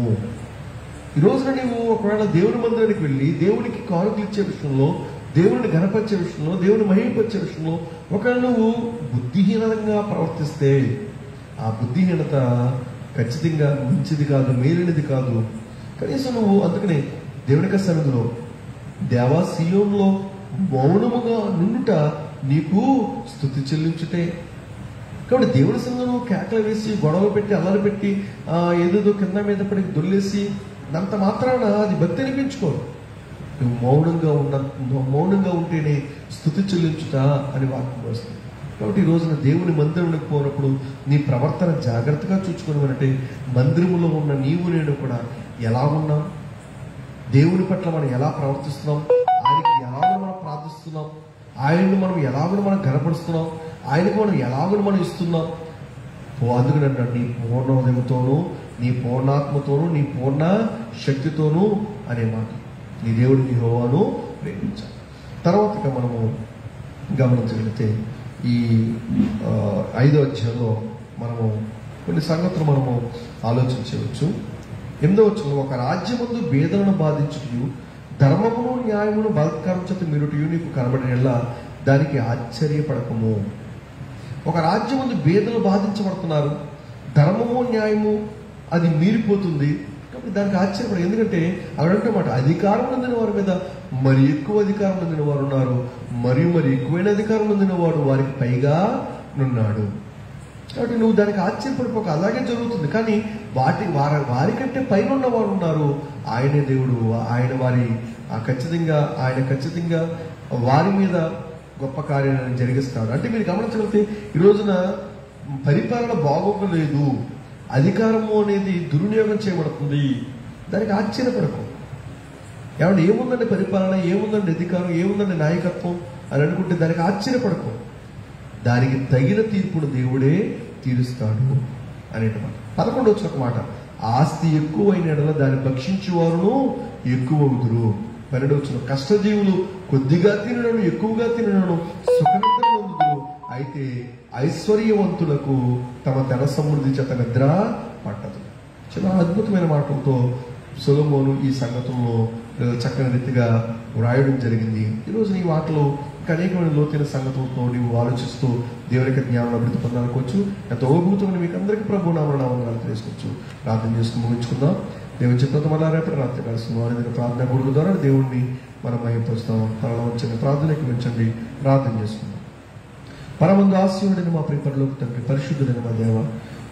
ఈ రోజున నీవు ఒకవేళ దేవుని మందిరానికి వెళ్ళి దేవునికి కానుకలు ఇచ్చే విషయంలో దేవుని గణపరిచే విషయంలో దేవుని మహిమపరిచే విషయంలో ఒకవేళ నువ్వు బుద్ధిహీనంగా ప్రవర్తిస్తే ఆ బుద్ధిహీనత ఖచ్చితంగా మంచిది కాదు మేలినది కాదు కనీసం నువ్వు అందుకనే దేవుని యొక్క సన్నిధిలో దేవా సియోన్లో మౌనముగా నుండుట నీకు స్థుతి చెల్లించుటే కాబట్టి దేవుని సంఘం కేకలు వేసి గొడవ పెట్టి అల్లరి పెట్టి ఆ, ఏదేదో కింద మీద పడి దొల్లేసి అంత మాత్రాన అది భక్తి అనిపించుకోరు నువ్వు మౌనంగా ఉన్న నువ్వు మౌనంగా ఉంటేనే స్థుతి చెల్లించుట అని వాక్యం వస్తుంది కాబట్టి ఈ రోజున దేవుని మందిరంలోకి పోయినప్పుడు నీ ప్రవర్తన జాగ్రత్తగా చూసుకుని అంటే మందిరములో ఉన్న నీవు నేను కూడా ఎలా ఉన్నాం దేవుని పట్ల మనం ఎలా ప్రవర్తిస్తున్నాం ఆయనకి ఎలాగో మనం ప్రార్థిస్తున్నాం ఆయన్ని మనం ఎలాగో మనం గనపరుస్తున్నాం ఆయనకు మనం ఎలాగో మనం ఇస్తున్నాం ఓ అందుకని అంటాడు నీ పూర్ణ హృదయంతోనూ నీ పూర్ణాత్మతోనూ నీ పూర్ణ శక్తితోనూ అనే మాట నీ దేవుడు నీ హోవాను ప్రేమించాలి తర్వాత ఇక మనము గమనించగలిగితే ఈ ఆ, ఐదో అధ్యాయంలో మనము కొన్ని సంగతులు మనము ఆలోచించవచ్చు ఎనిమిదో వచ్చిన ఒక రాజ్యమందు బేదలను బాధించుటయు ధర్మమును న్యాయమును బలత్కారం చేత మీరుటయు నీకు కనబడినలా దానికి ఆశ్చర్యపడకము ఒక రాజ్యం ముందు బేదలు బాధించబడుతున్నారు ధర్మము న్యాయము అది మీరిపోతుంది కాబట్టి దానికి ఆశ్చర్యపడ ఎందుకంటే అక్కడంటే మాట అధికారం పొందిన వారి మీద మరి ఎక్కువ అధికారం పొందిన వారు ఉన్నారు మరియు మరి ఎక్కువైన అధికారం పొందిన వాడు వారికి పైగా నున్నాడు కాబట్టి నువ్వు దానికి ఆశ్చర్యపడిపోక అలాగే జరుగుతుంది కానీ వాటి వారి వారికంటే పైన ఉన్న వారు ఉన్నారు ఆయనే దేవుడు ఆయన వారి ఆ ఖచ్చితంగా ఆయన ఖచ్చితంగా వారి మీద గొప్ప కార్యాలను జరిగిస్తాడు అంటే మీరు గమనించగలిగితే ఈ రోజున పరిపాలన బాగోగలేదు అధికారము అనేది దుర్వినియోగం చేయబడుతుంది దానికి ఆశ్చర్యపడకు ఏమంటే ఏముందండి పరిపాలన ఏముందండి అధికారం ఏముందండి నాయకత్వం అని అనుకుంటే దానికి ఆశ్చర్యపడకు దానికి తగిన తీర్పును దేవుడే తీరుస్తాడు అనేటమాట పదకొండు వచ్చిన ఒక మాట ఆస్తి ఎక్కువైన ఎడల దాన్ని భక్షించేవారును ఎక్కువ అవుతురు పన్నెండు వచ్చిన కష్టజీవులు కొద్దిగా తినను ఎక్కువగా తినను సుఖనిద్ర పొందుదురు అయితే ఐశ్వర్యవంతులకు తమ ధన సమృద్ధి చేత నిద్ర పట్టదు చాలా అద్భుతమైన మాటలతో సొలమోను ఈ సంగతుల్లో ఆ, చక్కని రీతిగా వ్రాయడం జరిగింది ఈరోజు నీ వాటిలో ఇంకా అనేకమైన లోతైన సంగతులతో నీవు ఆలోచిస్తూ దేవుని యొక్క జ్ఞానం అభివృద్ధి పొందాలనుకోవచ్చు ఎంతో ఓభూతమైన మీకు అందరికీ ప్రభు నామనామం తెలుసుకోవచ్చు ప్రార్థన చేసుకుని ముగించుకుందాం దేవుని చిత్తంతో మళ్ళా రేపటి రాత్రి కలుస్తున్నాం అనేది ప్రార్థన గుడుగు ద్వారా దేవుణ్ణి మనం మహింపరుస్తాం తనలో వచ్చిన ప్రార్థనకి ఉంచండి ప్రార్థన చేసుకుందాం పరమందు ఆశీనుడని మా ప్రిపరలోకి తండ్రి పరిశుద్ధుడని మా దేవ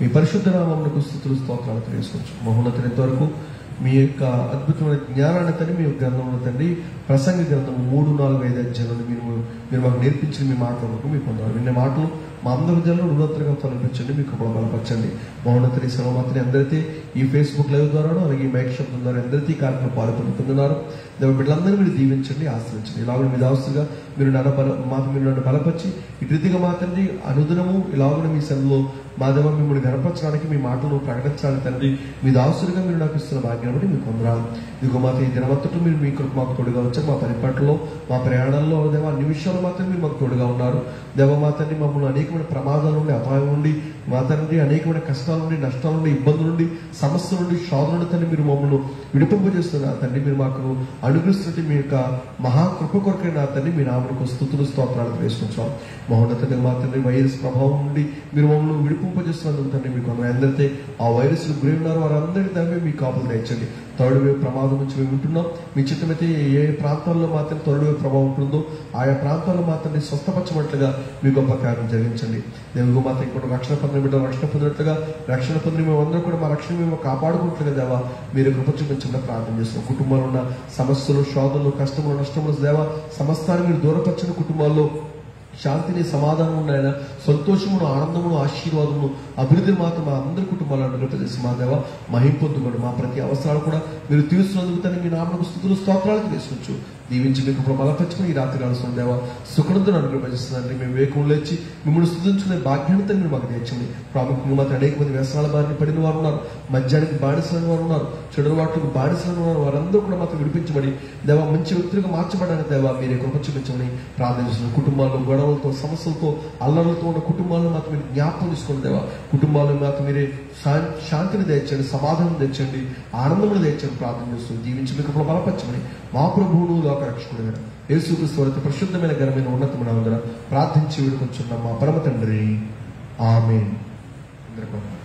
మీ పరిశుద్ధ నామమునకు స్థుతులు స్తోత్రాలు తెలియసుకోవచ్చు మహోన్నతుని ఇంతవరకు మీ యొక్క అద్భుతమైన జ్ఞానాన్ని తండ్రి మీ గ్రంథంలో తండ్రి ప్రసంగ గ్రంథం మూడు నాలుగు ఐదు అధ్యాయులను మీరు మీరు మాకు నేర్పించిన మీ మాటలకు మీకు పొందాలి విన్న మాటలు మా అందరి జన్లు రుణోత్తరంగా ఫలించండి మీకు కృపలో బలపరచండి మౌనతని సర్వమాతని అందరికీ ఈ ఫేస్బుక్ లైవ్ ద్వారాను అలాగే ఈ మైక్ శబ్దం ద్వారా అందరికీ ఈ కార్యక్రమం పాల్పొందుతున్నారు దేవ బిడ్డలందరూ మీరు దీవించండి ఆశ్రయించండి ఇలాగ మీ దాస్తుగా మీరు నన్ను బల మాకు మీరు నన్ను బలపరిచి ఈ రీతిగా మా తండ్రి అనుదినము ఇలాగ మీ సెలవులో మా దేవ మిమ్మల్ని గనపరచడానికి మీ మాటలు ప్రకటించడానికి తండ్రి మీ దాసులుగా మీరు నాకు ఇస్తున్న భాగ్యం బట్టి మీకు వందరాలు ఇదిగో మాత ఈ దినమంతటూ మీరు మీ కృప మాకు తోడుగా వచ్చారు మా పరిపాటలో మా ప్రయాణంలో దేవ అన్ని విషయాలు మాత్రం మీరు మాకు తోడుగా ఉన్నారు దేవ మా తండ్రి మమ్మల్ని అనేకమైన ప్రమాదాల నుండి అపాయం నుండి మా తండ్రి అనేకమైన కష్టాల నుండి నష్టాల నుండి ఇబ్బందుల నుండి సమస్యల నుండి శోధన నుండి తండ్రి మీరు మమ్మల్ని విడిపింపజేస్తున్నారు తండ్రి మీరు మాకు అనుగ్రహిస్తున్నట్టు మీ యొక్క మహాకృప కొరకై నా తండ్రి మీ నామకు స్థుతులు స్తోత్రాలు వేసుకుంటాం మహోన్నతంగా మా తండ్రి వైరస్ ప్రభావం నుండి మీరు మమ్మల్ని విడిపింపజేస్తున్నందుకు తండ్రి మీకు అందరూ ఎందరైతే ఆ వైరస్ గురి ఉన్నారో వారందరి తండ్రి మీ కాపులు తెచ్చండి థర్డ్ వేవ్ ప్రమాదం నుంచి మేము ఉంటున్నాం మీ చిత్తమైతే ఏ ఏ ప్రాంతాల్లో మాత్రం థర్డ్ వేవ్ ప్రభావం ఉంటుందో ఆయా ప్రాంతాల్లో మాత్రం స్వస్థపరచమట్లుగా మీ గొప్ప కార్యం జరిగించండి దేవుడు మాత్రం ఇప్పుడు రక్షణ పొందిన బిడ్డ రక్షణ పొందినట్లుగా రక్షణ పొందిన మేము అందరూ కూడా మా రక్షణ మేము కాపాడుకుంటున్నట్లుగా దేవా మీరు కృప చూపించమని ప్రార్థన చేస్తున్నాం కుటుంబంలో ఉన్న సమస్యలు శోధనలు కష్టములు నష్టములు దేవా సమస్తాన్ని మీరు దూరపరిచిన కుటుంబాల్లో శాంతిని సమాధానం ఉన్నాయన సంతోషమును ఆనందమును ఆశీర్వాదమును అభివృద్ధి మాత్రం మా అందరి కుటుంబాలను అనుగ్రహించి మా దేవ మహిం పొందుకోండి మా ప్రతి అవసరాలు కూడా మీరు తీరుస్తున్నందుకు తను మీ నామకు స్థుతులు స్తోత్రాలు తీసుకొచ్చు దీవించి మీకు ఇప్పుడు బలపరచుకుని ఈ రాత్రి కాల్సిన దేవ సుఖనందును అనుగ్రహిస్తుందండి మేము వేకం లేచి మిమ్మల్ని స్థుతించుకునే బాధ్యత మీరు మాకు తెచ్చండి ప్రాముఖ్యంగా మాత్రం అనేక మంది వ్యసనాల బారిన పడిన వారు ఉన్నారు మద్యానికి బానిసలైన వారు ఉన్నారు చెడు వాటికి బానిసలైన వారు వారందరూ కూడా మాత్రం విడిపించబడి దేవ మంచి వ్యక్తులుగా మార్చబడడానికి దేవ మీరే కృప చూపించమని ప్రార్థిస్తున్నాం కుటుంబాల్లో గొడవలతో సమస్యలతో అల్లర్లతో ఉన్న కుటుంబాలను మాత్రం మీరు జ్ఞాపకం తీసుకోండి దేవ కుటుంబాలను మాత్రం మీరే శా- శాంతిని తెచ్చండి సమాధానం తెచ్చండి ఆనందమును తెచ్చండి ప్రార్థన చేస్తూ జీవించి మీకు కృప బలపరచమని మా ప్రభువును లోక రక్షకుడు యేసుక్రీస్తు వారి ప్రశుద్ధమైన ఘనమైన ఉన్నతమైన వందన ప్రార్థించి వేడుకొచ్చున్నాం మా పరమ తండ్రి ఆమె